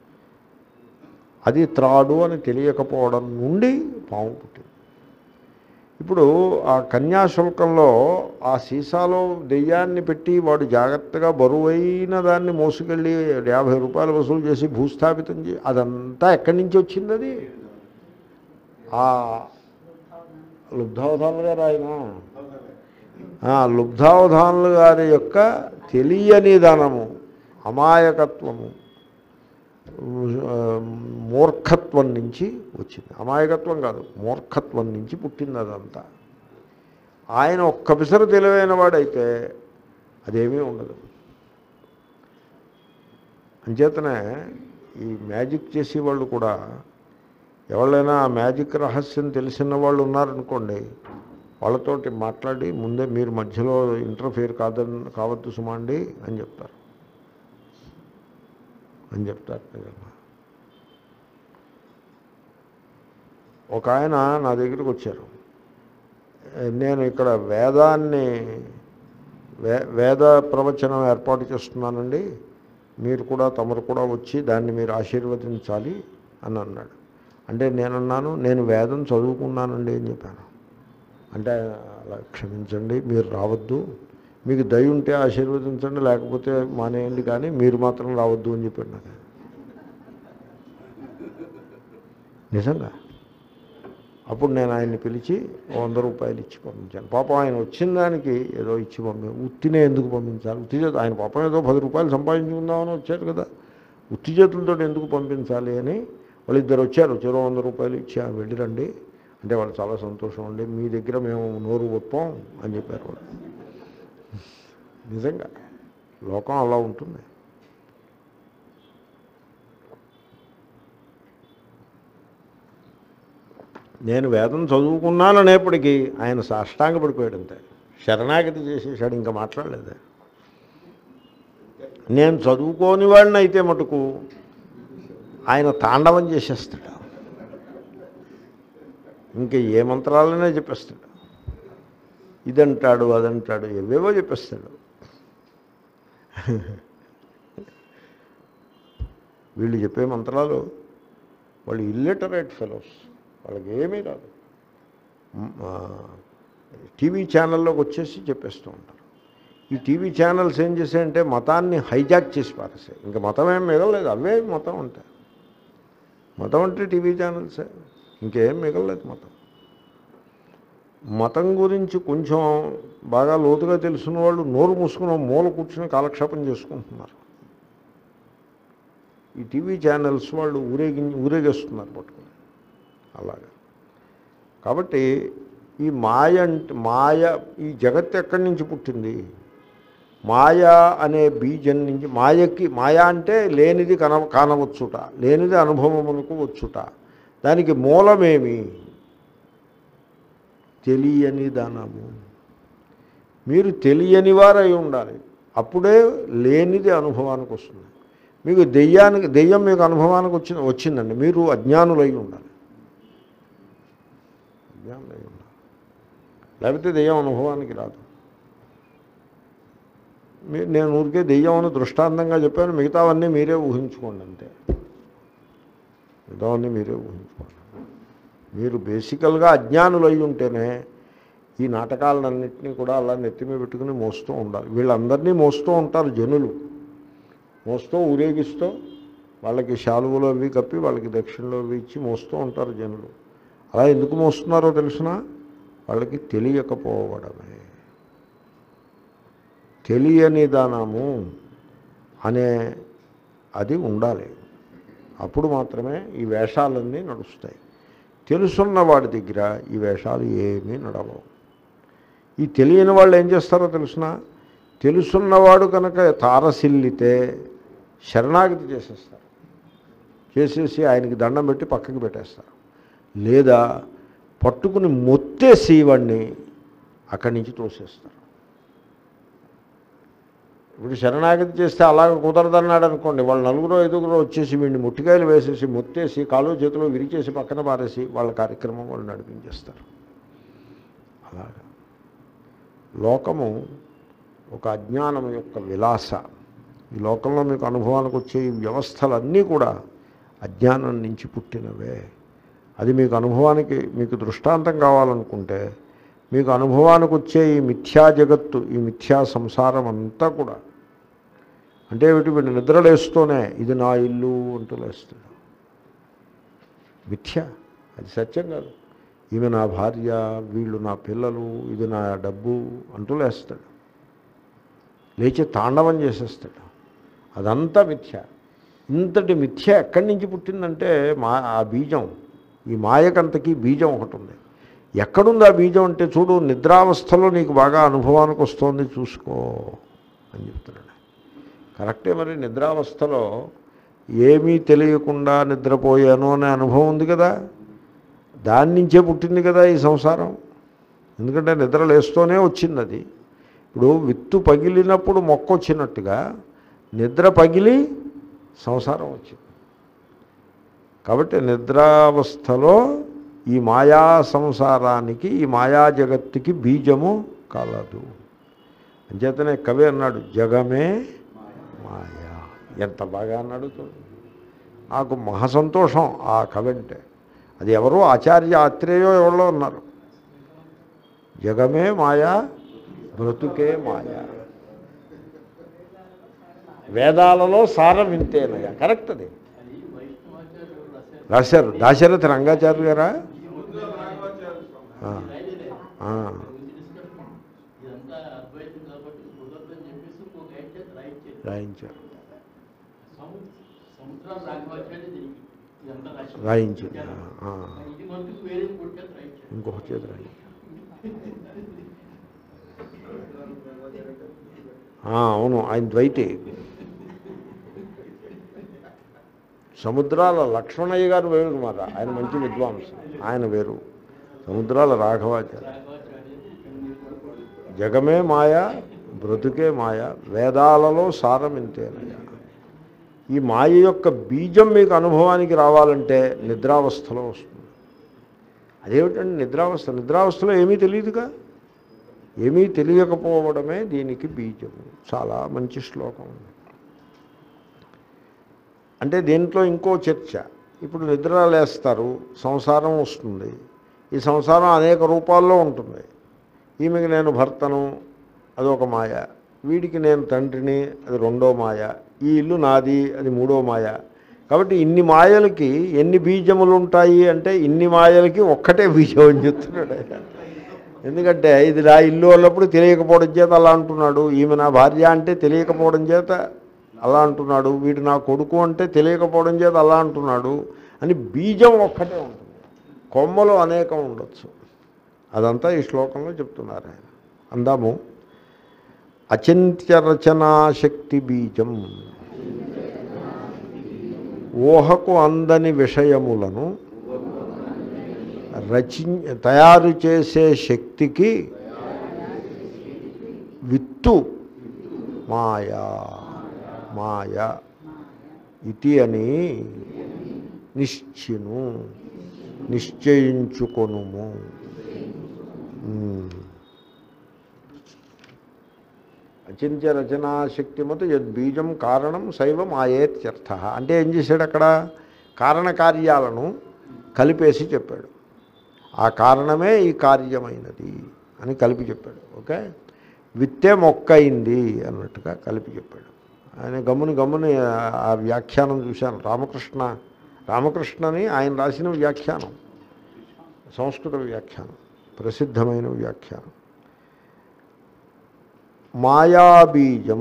అది త్రాడు అని తెలియకపోవడం నుండి పాము పుట్టింది ఇప్పుడు ఆ కన్యాశుల్కంలో ఆ సీసాలో దెయ్యాన్ని పెట్టి వాడు జాగ్రత్తగా బరువైన దాన్ని మోసుకెళ్ళి యాభై రూపాయలు వసూలు చేసి భూస్థాపితం చేసి అదంతా ఎక్కడి నుంచి వచ్చింది అది ఆ లుబ్ధావధానులు గారు ఆయన ఆ, లుబ్ధావధానులు గారి యొక్క తెలియని ధనము అమాయకత్వము ఆ, మూర్ఖత్వం నుంచి వచ్చింది అమాయకత్వం కాదు మూర్ఖత్వం నుంచి పుట్టింది అదంతా ఆయన ఒక్క పిసరు తెలివైన వాడైతే అదేమీ ఉండదు అంచేతనే ఈ మ్యాజిక్ చేసేవాళ్ళు కూడా ఎవరైనా ఆ మ్యాజిక్ రహస్యం తెలిసిన వాళ్ళు ఉన్నారనుకోండి వాళ్ళతోటి మాట్లాడి ముందే మీరు మధ్యలో ఇంటర్ఫియర్ కాదని కావద్దు సుమండి అని చెప్తారు అని చెప్తారు నిజంగా ఒక ఆయన నా దగ్గరికి వచ్చారు నేను ఇక్కడ వేదాన్ని వే వేద ప్రవచనం ఏర్పాటు చేస్తున్నానండి మీరు కూడా తమరు కూడా వచ్చి దాన్ని మీరు ఆశీర్వదించాలి అని అన్నాడు అంటే నేనన్నాను నేను వేదం చదువుకున్నానండి అని చెప్పాను అంటే అలా క్షమించండి మీరు రావద్దు మీకు దయ ఉంటే ఆశీర్వదించండి లేకపోతే మానేయండి కానీ మీరు మాత్రం రావద్దు అని చెప్పాడు నాకు నిజంగా అప్పుడు నేను ఆయన్ని పిలిచి ఓ వంద రూపాయలు ఇచ్చి పంపించాను పాపం ఆయన వచ్చిన దానికి ఏదో ఇచ్చి పంపి ఉత్తినే ఎందుకు పంపించాలి ఉత్తి చేత ఆయన పాపం ఏదో పది రూపాయలు సంపాదించుకుందామని వచ్చారు కదా ఉత్తి చేతులతో ఎందుకు పంపించాలి అని వాళ్ళు ఇద్దరు వచ్చారు చెరో వంద రూపాయలు ఇచ్చా వెళ్ళిరండి అంటే వాళ్ళు చాలా సంతోషం అండి మీ దగ్గర మేము నోరు ఒప్పాం అని చెప్పారు వాళ్ళు నిజంగా లోకం అలా ఉంటుంది నేను వేదం చదువుకున్నాననేప్పటికీ ఆయన సాష్టాంగ పడిపోయాడు అంతే శరణాగతి చేసేసాడు ఇంకా మాట్లాడలేదు నేను చదువుకోని వాడిని అయితే మటుకు ఆయన తాండవం చేసేస్తాడు ఇంకా ఏ మంత్రాలనే చెప్పేస్తాడు ఇదంటాడు అదంటాడు ఎవేవో చెప్పేస్తాడు వీళ్ళు చెప్పే మంత్రాలు వాళ్ళు ఇల్లిటరేట్ ఫెలోస్ వాళ్ళకి ఏమీ రాదు టీవీ ఛానల్లోకి వచ్చేసి చెప్పేస్తూ ఉంటారు ఈ టీవీ ఛానల్స్ ఏం చేశాయంటే మతాన్ని హైజాక్ చేసి పారేసాయి ఇంకా మతం ఏం మిగలలేదు అవే మతం ఉంటాయి మతం అంటే టీవీ ఛానల్సే ఇంకేం మిగలలేదు మతం మతం గురించి కొంచెం బాగా లోతుగా తెలిసిన వాళ్ళు నోరు మూసుకుని ఓ మూల కూర్చుని కాలక్షేపం చేసుకుంటున్నారు ఈ టీవీ ఛానల్స్ వాళ్ళు ఊరేగి ఊరేగేస్తున్నారు పట్టుకుని అలాగా కాబట్టి ఈ మాయ అంటే మాయ ఈ జగత్తు ఎక్కడి నుంచి పుట్టింది మాయ అనే బీజం నుంచి మాయకి మాయ అంటే లేనిది కన కానవచ్చుట లేనిది అనుభవమునకు వచ్చుట దానికి మూలమేమి తెలియని ధనము మీరు తెలియని వారై ఉండాలి అప్పుడే లేనిది అనుభవానికి వస్తుంది మీకు దెయ్యానికి దెయ్యం మీకు అనుభవానికి వచ్చింది వచ్చిందండి మీరు అజ్ఞానులై ఉండాలి అజ్ఞానులై ఉండాలి లేకపోతే దెయ్యం అనుభవానికి రాదు మీ నేను ఊరికే దెయ్యం అని దృష్టాంతంగా చెప్పాను మిగతావన్నీ మీరే ఊహించుకోండి అంతే మిగతావన్నీ మీరే ఊహించుకోండి మీరు బేసికల్గా అజ్ఞానులై ఉంటేనే ఈ నాటకాలన్నింటినీ కూడా అలా నెత్తిమీ పెట్టుకుని మోస్తూ ఉండాలి వీళ్ళందరినీ మోస్తూ ఉంటారు జనులు మోస్తూ ఊరేగిస్తూ వాళ్ళకి శాలువలు అవి కప్పి వాళ్ళకి దక్షిణలో అవి ఇచ్చి మోస్తూ ఉంటారు జనులు అలా ఎందుకు మోస్తున్నారో తెలిసిన వాళ్ళకి తెలియకపోవడమే తెలియని దానము అనే అది ఉండాలి అప్పుడు మాత్రమే ఈ వేషాలన్నీ నడుస్తాయి తెలుసున్న వాడి దగ్గర ఈ వేషాలు ఏమీ నడవవు ఈ తెలియని వాళ్ళు ఏం చేస్తారో తెలుసిన తెలుసున్నవాడు కనుక తారసిల్లితే శరణాగతి చేసేస్తారు చేసేసి ఆయనకి దండం పెట్టి పక్కకి పెట్టేస్తారు లేదా పట్టుకుని మొత్తేసి వాడిని అక్కడి నుంచి తోసేస్తారు ఇప్పుడు శరణాగతి చేస్తే అలాగ కుదరదన్నాడు అనుకోండి వాళ్ళు నలుగురు ఐదుగురు వచ్చేసి వీడిని ముట్టికాయలు వేసేసి ముత్తేసి కాలు చేతిలో విరిచేసి పక్కన పారేసి వాళ్ళ కార్యక్రమం వాళ్ళు నడిపించేస్తారు అలాగా లోకము ఒక అజ్ఞానం యొక్క విలాస ఈ లోకంలో మీకు అనుభవానికి వచ్చే ఈ వ్యవస్థలన్నీ కూడా అజ్ఞానం నుంచి పుట్టినవే అది మీకు అనుభవానికి మీకు దృష్టాంతం కావాలనుకుంటే మీకు అనుభవానికి వచ్చే ఈ మిథ్యా జగత్తు ఈ మిథ్యా సంసారం అంతా కూడా అంటే వీటి వీడు నిద్రలేస్తూనే ఇది నా ఇల్లు అంటూ లేస్తాడు మిథ్య అది సత్యం కాదు ఈమె నా భార్య వీళ్ళు నా పిల్లలు ఇది నా డబ్బు అంటూ లేస్తాడు లేచి తాండవం చేసేస్తాడు అదంతా మిథ్య ఇంతటి మిథ్య ఎక్కడి నుంచి పుట్టిందంటే మా ఆ బీజం ఈ మాయకంతకి బీజం ఒకటి ఉంది ఎక్కడుంది ఆ బీజం అంటే చూడు నిద్రావస్థలో నీకు బాగా అనుభవానికి వస్తుంది చూసుకో అని చెప్తున్నాడు కరెక్టే మరి నిద్రావస్థలో ఏమీ తెలియకుండా నిద్రపోయాను అనే అనుభవం ఉంది కదా దాని నుంచే పుట్టింది కదా ఈ సంసారం ఎందుకంటే నిద్ర లేస్తూనే వచ్చింది అది ఇప్పుడు విత్తు పగిలినప్పుడు మొక్క వచ్చినట్టుగా నిద్ర పగిలి సంసారం వచ్చింది కాబట్టి నిద్రావస్థలో ఈ మాయా సంసారానికి ఈ మాయా జగత్తుకి బీజము కలదు అంచేతనే కవి అన్నాడు జగమే మాయా ఎంత బాగా అన్నాడు చూడు నాకు మహా సంతోషం ఆ కవి అంటే అది ఎవరో ఆచార్య ఆత్రేయో ఎవరో ఉన్నారు జగమే మాయా బ్రతుకే మాయా వేదాలలో సారం ఇంతేనయ్యా కరెక్ట్ అది రాశారు దాశరథ రంగాచార్య గారా ఆ, ఆ, ఇదంతా అద్వైతం కాబట్టి కుదరదని చెప్పేసి ఒక గైడ్ చేత రైట్ చేసి రాయించారు సము సముద్రాలు రాఘవాచార్య దీనికి ఇదంతా రాసి రాయించింది ఆ, ఇది మటుకు వేరే కొట్టేది రాయించారు ఇంకొక చేతి రాయి ఆ, అవును ఆయన ద్వైతి సముద్రాల లక్ష్మణయ్య గారు వేరు మాట ఆయన మంచి విద్వాంసం ఆయన వేరు సముద్రాల రాఘవాచార్య రాఘవాచార్య జగమే మాయ బ్రతుకే మాయ వేదాలలో సారం ఇంతేనయ్యా ఈ మాయ యొక్క బీజం మీకు అనుభవానికి రావాలంటే నిద్రావస్థలో వస్తుంది అదేమిటండి నిద్రావస్థ నిద్రావస్థలో ఏమీ తెలియదుగా ఏమీ తెలియకపోవడమే దీనికి బీజము చాలా మంచి శ్లోకం ఉంది అంటే దీంట్లో ఇంకో చర్చ ఇప్పుడు నిద్ర లేస్తారు సంసారం వస్తుంది ఈ సంసారం అనేక రూపాల్లో ఉంటుంది ఈమెకి నేను భర్తను అదొక మాయ వీడికి నేను తండ్రిని అది రెండో మాయ ఈ ఇల్లు నాది అది మూడో మాయ కాబట్టి ఇన్ని మాయలకి ఎన్ని బీజములు ఉంటాయి అంటే ఇన్ని మాయలకి ఒక్కటే బీజం అని చెప్తున్నాడు ఆయన ఎందుకంటే ఇది నా ఇల్లు అన్నప్పుడు తెలియకపోవడం చేత అలా అంటున్నాడు ఈమె నా భార్య అంటే తెలియకపోవడం చేత అలా అంటున్నాడు వీడు నా కొడుకు అంటే తెలియకపోవడం చేత అలా అంటున్నాడు అని బీజం ఒక్కటే ఉంటుంది కొమ్మలు అనేకం ఉండొచ్చు అదంతా ఈ శ్లోకంలో చెప్తున్నారు ఆయన అందాము అచింత్య రచనా శక్తి బీజం ఊహకు అందని విషయములను రచి తయారు చేసే శక్తికి విత్తు మాయా మాయ ఇతి అని నిశ్చిను నిశ్చయించుకొనుము ఉమ్. అచింత్య రచనా శక్తిమతు యద్బీజం కారణం శైవ మాయేత్యర్థ అంటే ఏం చేశాడు అక్కడ కారణకార్యాలను కలిపేసి చెప్పాడు ఆ కారణమే ఈ కార్యమైనది అని కలిపి చెప్పాడు ఓకే విత్తే మొక్క అయింది అన్నట్టుగా కలిపి చెప్పాడు ఆయన గమ్ముని గమ్ముని ఆ వ్యాఖ్యానం చూశాను రామకృష్ణ రామకృష్ణని ఆయన రాసిన వ్యాఖ్యానం సంస్కృత వ్యాఖ్యానం ప్రసిద్ధమైన వ్యాఖ్యానం మాయాబీజం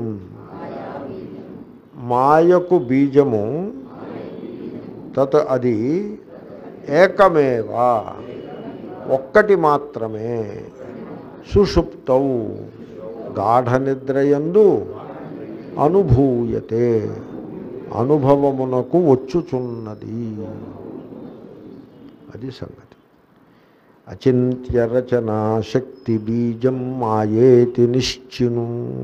మాయకు బీజము తత్ అది ఏకమేవా ఒక్కటి మాత్రమే సుషుప్తౌ గాఢ నిద్రయందు అనుభూయతే అనుభవమునకు వచ్చుచున్నది అది సంగతి అచింత్య రచనా శక్తి బీజం మాయేతి నిశ్చిను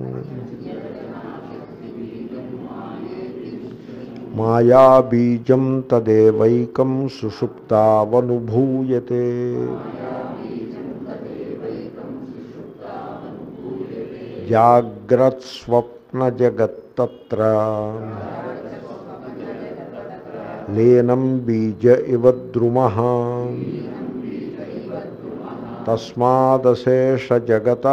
మాయా బీజం తదేవైకం సుషుప్తావనుభూయతే జాగ్రత్స్వప్నజగత్తత్ర లీనం బీజ ఇవ ద్రుమ తస్మాదశేష జగత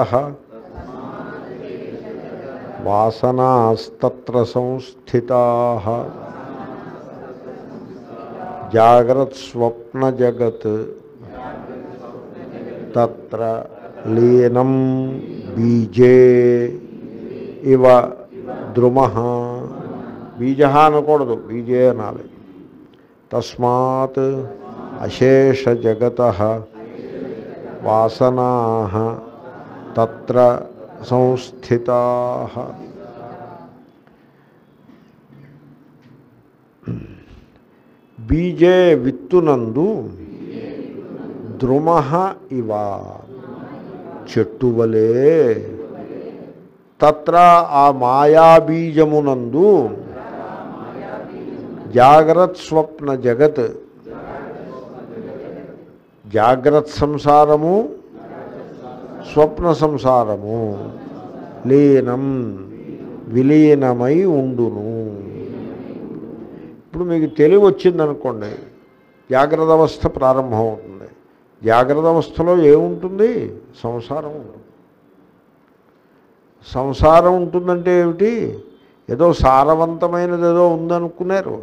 వాసనాస్తత్ర సంస్థితా జాగ్రత్స్వప్నజగత్ తత్ర లీనం బీజే ఇవ ద్రుమ బీజ అనకూడదు బీజే అనాలి తస్మాత్ అశేష జగత వాసనా తత్ర సంస్థితా బీజే విత్తునందు ద్రుమ ఇవ చెట్టు వలే తత్ర ఆ మాయాబీజమునందు జాగ్రత్ స్వప్న జగత్ జాగ్రత్త సంసారము స్వప్న సంసారము లీనం విలీనమై ఉండును ఇప్పుడు మీకు తెలివి వచ్చిందనుకోండి జాగ్రత్త అవస్థ ప్రారంభమవుతుంది జాగ్రత్త అవస్థలో ఏముంటుంది సంసారం ఉంటుంది సంసారం ఉంటుందంటే ఏమిటి ఏదో సారవంతమైనది ఏదో ఉందనుకున్నారు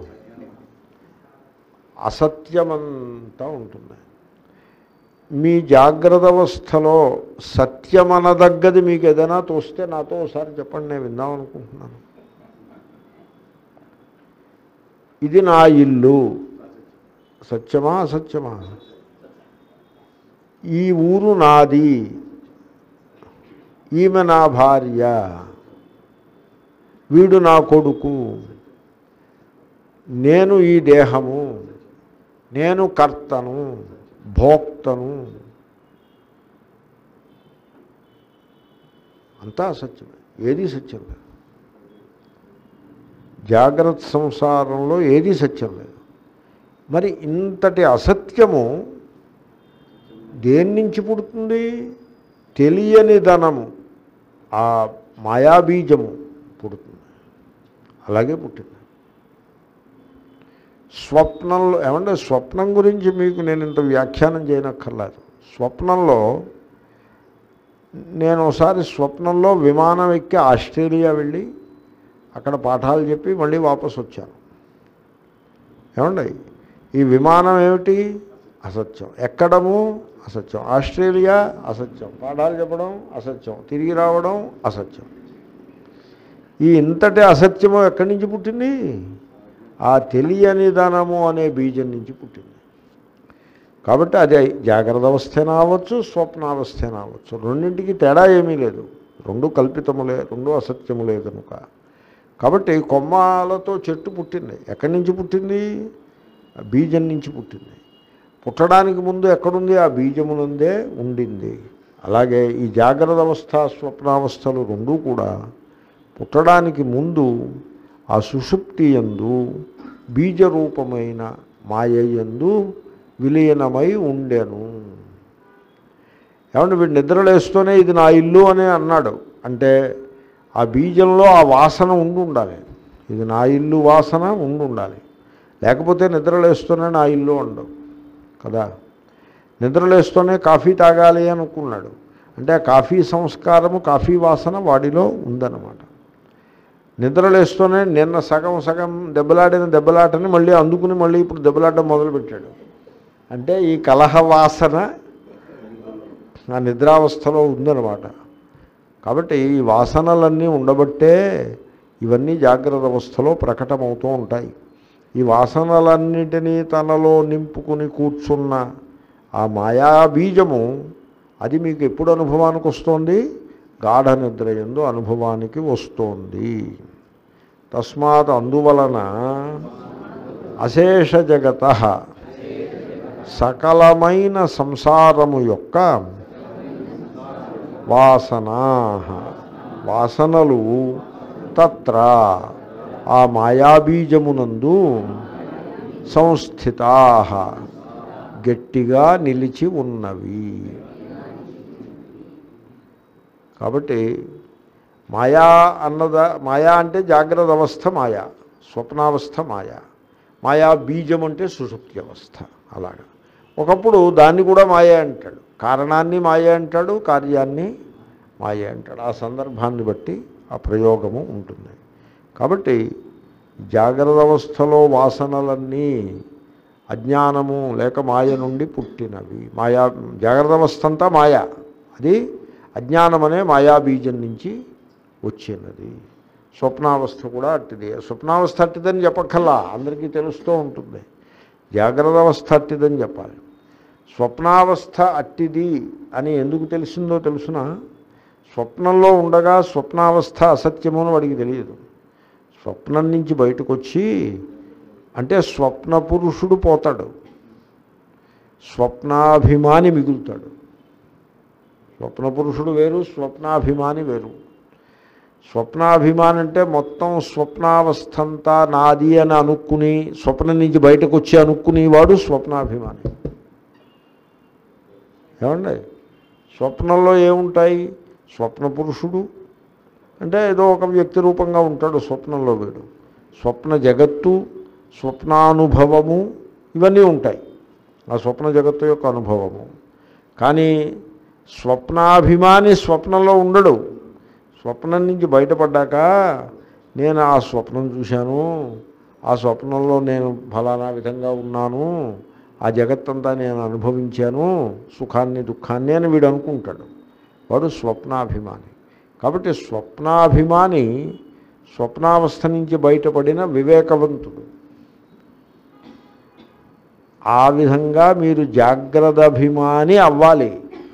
అసత్యమంతా ఉంటుంది మీ జాగ్రత్త అవస్థలో సత్యమనదగ్గది మీకు ఏదైనా తోస్తే నాతో ఒకసారి చెప్పండి నేను విందాం అనుకుంటున్నాను ఇది నా ఇల్లు సత్యమా అసత్యమా ఈ ఊరు నాది ఈమె నా భార్య వీడు నా కొడుకు నేను ఈ దేహము నేను కర్తను భోక్తను అంతా అసత్యమే ఏది సత్యం లేదు జాగ్రత్త సంసారంలో ఏది సత్యం లేదు మరి ఇంతటి అసత్యము దేని నుంచి పుడుతుంది తెలియని ధనము ఆ మాయాబీజము పుడుతుంది అలాగే పుట్టింది స్వప్నంలో ఏమంటే స్వప్నం గురించి మీకు నేను ఇంత వ్యాఖ్యానం చేయనక్కర్లేదు స్వప్నంలో నేను ఒకసారి స్వప్నంలో విమానం ఎక్కి ఆస్ట్రేలియా వెళ్ళి అక్కడ పాఠాలు చెప్పి మళ్ళీ వాపసు వచ్చాను ఏమండి ఈ విమానం ఏమిటి అసత్యం ఎక్కడము అసత్యం ఆస్ట్రేలియా అసత్యం పాఠాలు చెప్పడం అసత్యం తిరిగి రావడం అసత్యం ఈ ఇంతటి అసత్యము ఎక్కడి నుంచి పుట్టింది ఆ తెలియని ధనము అనే బీజం నుంచి పుట్టింది కాబట్టి అది జాగ్రత్త అవస్థైనా అవ్వచ్చు స్వప్నావస్థైనా అవ్వచ్చు రెండింటికి తేడా ఏమీ లేదు రెండు కల్పితములే రెండు అసత్యములే కనుక కాబట్టి కొమ్మలతో చెట్టు పుట్టింది ఎక్కడి నుంచి పుట్టింది ఆ బీజం నుంచి పుట్టింది పుట్టడానికి ముందు ఎక్కడుంది ఆ బీజమునందే ఉండింది అలాగే ఈ జాగ్రత్త అవస్థ స్వప్నావస్థలు రెండూ కూడా పుట్టడానికి ముందు ఆ సుషుప్తి యందు బీజరూపమైన మాయయందు విలీనమై ఉండెను ఏమంటే వీడు నిద్రలేస్తూనే ఇది నా ఇల్లు అని అన్నాడు అంటే ఆ బీజంలో ఆ వాసన ఉండి ఉండాలి ఇది నా ఇల్లు వాసన ఉండి ఉండాలి లేకపోతే నిద్రలేస్తూనే నా ఇల్లు ఉండవు కదా నిద్రలేస్తూనే కాఫీ తాగాలి అనుకున్నాడు అంటే ఆ కాఫీ సంస్కారము కాఫీ వాసన వాడిలో ఉందన్నమాట నిద్రలేస్తూనే నిన్న సగం సగం దెబ్బలాడిన దెబ్బలాటని మళ్ళీ అందుకుని మళ్ళీ ఇప్పుడు దెబ్బలాడడం మొదలుపెట్టాడు అంటే ఈ కలహ వాసన ఆ నిద్రావస్థలో ఉందన్నమాట కాబట్టి ఈ వాసనలన్నీ ఉండబట్టే ఇవన్నీ జాగ్రత్త అవస్థలో ప్రకటమవుతూ ఉంటాయి ఈ వాసనలన్నిటినీ తనలో నింపుకుని కూర్చున్న ఆ మాయా బీజము అది మీకు ఎప్పుడు అనుభవానికి వస్తుంది గాఢ నిద్ర ఎందు అనుభవానికి వస్తోంది తస్మాత్ అందువలన అశేష జగత సకలమైన సంసారము యొక్క వాసనా వాసనలు తత్ర ఆ మాయాబీజమునందు సంస్థితా గట్టిగా నిలిచి ఉన్నవి కాబట్టి మాయా అన్నద మాయా అంటే జాగ్రత్త అవస్థ మాయా స్వప్నావస్థ మాయా మాయా బీజం అంటే సుషుప్తి అవస్థ అలాగా ఒకప్పుడు దాన్ని కూడా మాయే అంటాడు కారణాన్ని మాయే అంటాడు కార్యాన్ని మాయే అంటాడు ఆ సందర్భాన్ని బట్టి ఆ ప్రయోగము ఉంటుంది కాబట్టి జాగ్రత్త అవస్థలో వాసనలన్నీ అజ్ఞానము లేక మాయ నుండి పుట్టినవి మాయా జాగ్రత్త అవస్థ అంతా మాయా అది అజ్ఞానమనే మాయాబీజం నుంచి వచ్చినది స్వప్నావస్థ కూడా అట్టిది స్వప్నావస్థ అట్టిదని చెప్పక్కల్లా అందరికీ తెలుస్తూ ఉంటుంది జాగ్రత్త అవస్థ అట్టిదని చెప్పాలి స్వప్నావస్థ అట్టిది అని ఎందుకు తెలిసిందో తెలుసిన స్వప్నంలో ఉండగా స్వప్నావస్థ అసత్యము అని వాడికి తెలియదు స్వప్నం నుంచి బయటకు వచ్చి అంటే స్వప్న పురుషుడు పోతాడు స్వప్నాభిమాని మిగులుతాడు స్వప్న పురుషుడు వేరు స్వప్నాభిమాని వేరు స్వప్నాభిమాని అంటే మొత్తం స్వప్నావస్థంతా నాది అని అనుకుని స్వప్నం నుంచి బయటకు వచ్చి అనుకునేవాడు స్వప్నాభిమాని ఏమండి స్వప్నంలో ఏముంటాయి స్వప్న పురుషుడు అంటే ఏదో ఒక వ్యక్తి రూపంగా ఉంటాడు స్వప్నంలో వీడు స్వప్న జగత్తు స్వప్నానుభవము ఇవన్నీ ఉంటాయి ఆ స్వప్న జగత్తు యొక్క అనుభవము కానీ స్వప్నాభిమాని స్వప్నంలో ఉండడు స్వప్నం నుంచి బయటపడ్డాక నేను ఆ స్వప్నం చూశాను ఆ స్వప్నంలో నేను ఫలానా విధంగా ఉన్నాను ఆ జగత్తంతా నేను అనుభవించాను సుఖాన్ని దుఃఖాన్ని అని వీడు అనుకుంటాడు వాడు స్వప్నాభిమాని కాబట్టి స్వప్నాభిమాని స్వప్నావస్థ నుంచి బయటపడిన వివేకవంతుడు ఆ విధంగా మీరు జాగ్రత్త అభిమాని అవ్వాలి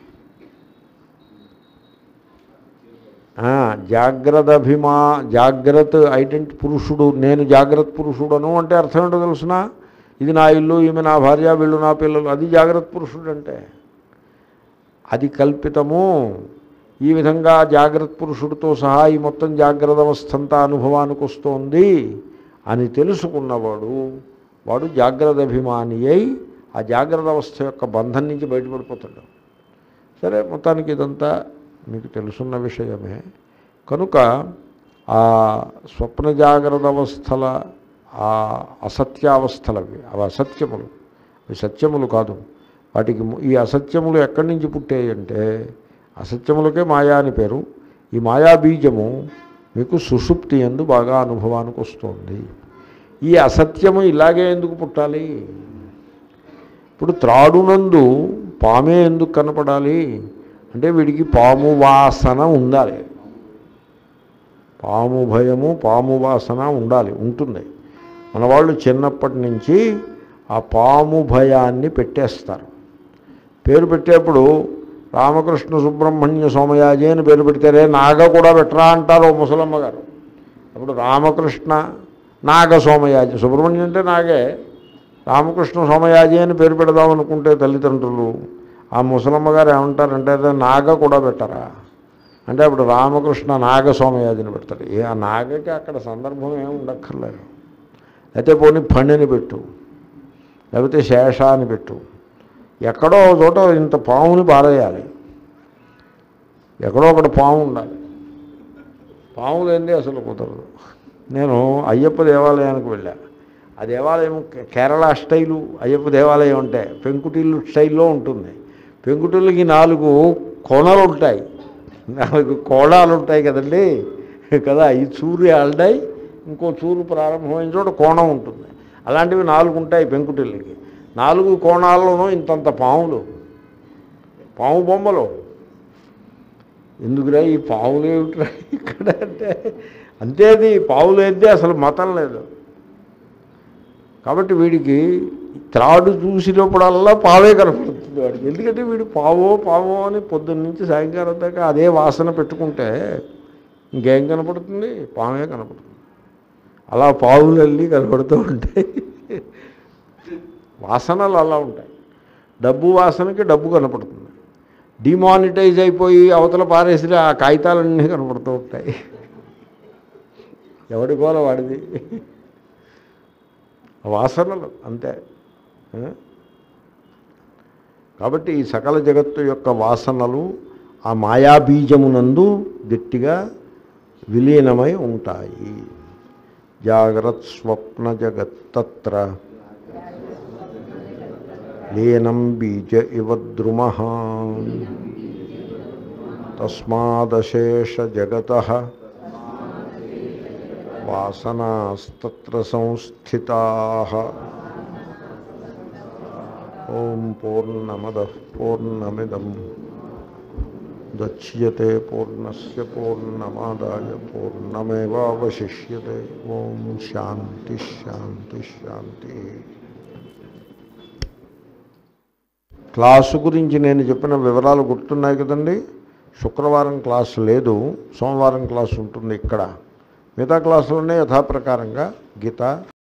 ఆ, జాగ్రత్త అభిమా జాగ్రత్త ఐడెంటి పురుషుడు నేను జాగ్రత్త పురుషుడను అంటే అర్థం ఏంటో తెలుసిన ఇది నా ఇల్లు ఈమె నా భార్య వీళ్ళు నా పిల్లలు అది జాగ్రత్త పురుషుడు అంటే అది కల్పితము ఈ విధంగా జాగ్రత్త పురుషుడితో సహా ఈ మొత్తం జాగ్రత్త అవస్థ అంతా అనుభవానికి వస్తోంది అని తెలుసుకున్నవాడు వాడు జాగ్రత్త అభిమాని అయి ఆ జాగ్రత్త అవస్థ యొక్క బంధం నుంచి బయటపడిపోతాడు సరే మొత్తానికి ఇదంతా మీకు తెలుసున్న విషయమే కనుక ఆ స్వప్న జాగ్రత్త అవస్థల ఆ అసత్యావస్థలు అవి అవి అసత్యములు అవి సత్యములు కాదు వాటికి ము- ఈ అసత్యములు ఎక్కడి నుంచి పుట్టాయంటే అసత్యములకే మాయా అని పేరు ఈ మాయా బీజము మీకు సుషుప్తి ఎందు బాగా అనుభవానికి వస్తుంది ఈ అసత్యము ఇలాగే ఎందుకు పుట్టాలి ఇప్పుడు త్రాడునందు పామే ఎందుకు కనపడాలి అంటే వీడికి పాము వాసన ఉండాలి పాము భయము పాము వాసన ఉండాలి ఉంటుంది మన వాళ్ళు చిన్నప్పటి నుంచి ఆ పాము భయాన్ని పెట్టేస్తారు పేరు పెట్టేప్పుడు రామకృష్ణ సుబ్రహ్మణ్య సోమయాజి అని పేరు పెడితేనే నాగ కూడా పెట్టరా అంటారు ఓ ముసలమ్మ గారు అప్పుడు రామకృష్ణ నాగ సోమయాజి సుబ్రహ్మణ్యం అంటే నాగే రామకృష్ణ సోమయాజి అని పేరు పెడదాం అనుకుంటే తల్లిదండ్రులు ఆ ముసలమ్మ గారు ఏమంటారంటే అదే నాగ కూడా పెట్టరా అంటే అప్పుడు రామకృష్ణ నాగ సోమయాజిని పెడతారు ఏ ఆ నాగకి అక్కడ సందర్భం ఏమి ఉండక్కర్లేదు అయితే పోనీ ఫణిని పెట్టు లేకపోతే శేష అని పెట్టు ఎక్కడో ఒక చోట ఇంత పాముని పారేయాలి ఎక్కడో ఒకటి పాము ఉండాలి పాము లేనిది అసలు కుదరదు నేను అయ్యప్ప దేవాలయానికి వెళ్ళా ఆ దేవాలయం కే- కేరళ స్టైలు అయ్యప్ప దేవాలయం అంటే పెంకుటిల్లు స్టైల్లో ఉంటుంది పెంకుటిల్లుకి నాలుగు కోణాలు ఉంటాయి నాలుగు కోణాలు ఉంటాయి కదండి కదా ఈ చూరు ఆల్డాయి ఇంకో చూరు ప్రారంభమైన చోట కోణం ఉంటుంది అలాంటివి నాలుగు ఉంటాయి పెంకుటిల్లుకి నాలుగు కోణాల్లోనూ ఇంతంత పాములు పాము బొమ్మలు ఎందుకురా ఈ పావులు ఏమిట్రా ఇక్కడ అంటే అంతేది పావులు అయితే అసలు మతం లేదు కాబట్టి వీడికి త్రాడు చూసినప్పుడల్లా పావే కనపడుతుంది వాడికి ఎందుకంటే వీడు పావో పావో అని పొద్దున్న నుంచి సాయంకాలం దాకా అదే వాసన పెట్టుకుంటే ఇంకేం కనపడుతుంది పామే కనపడుతుంది అలా పావులు వెళ్ళి కనపడుతూ ఉంటాయి వాసనలు అలా ఉంటాయి డబ్బు వాసనకి డబ్బు కనపడుతుంది డిమానిటైజ్ అయిపోయి అవతల పారేసిన ఆ కాగితాలన్నీ కనపడుతూ ఉంటాయి ఎవడి గోల వాడిది వాసనలు అంతే ఆ? కాబట్టి ఈ సకల జగత్తు యొక్క వాసనలు ఆ మాయాబీజమునందు గట్టిగా విలీనమై ఉంటాయి జాగ్రత్ స్వప్న జగత్తత్ర లీనం బీజ ఇవ ద్రుమ తస్మాదశేష జగత వాసనాస్తత్ర సంస్థితా ఓం పూర్ణమద పూర్ణమిదం దచ్యతే పూర్ణస్య పూర్ణమాదాయ పూర్ణమేవావశిష్యతే ఓం శాంతి శాంతి శాంతి క్లాసు గురించి నేను చెప్పిన వివరాలు గుర్తున్నాయి కదండి శుక్రవారం క్లాసు లేదు సోమవారం క్లాసు ఉంటుంది ఇక్కడ మిగతా క్లాసులనే యథాప్రకారంగా గీత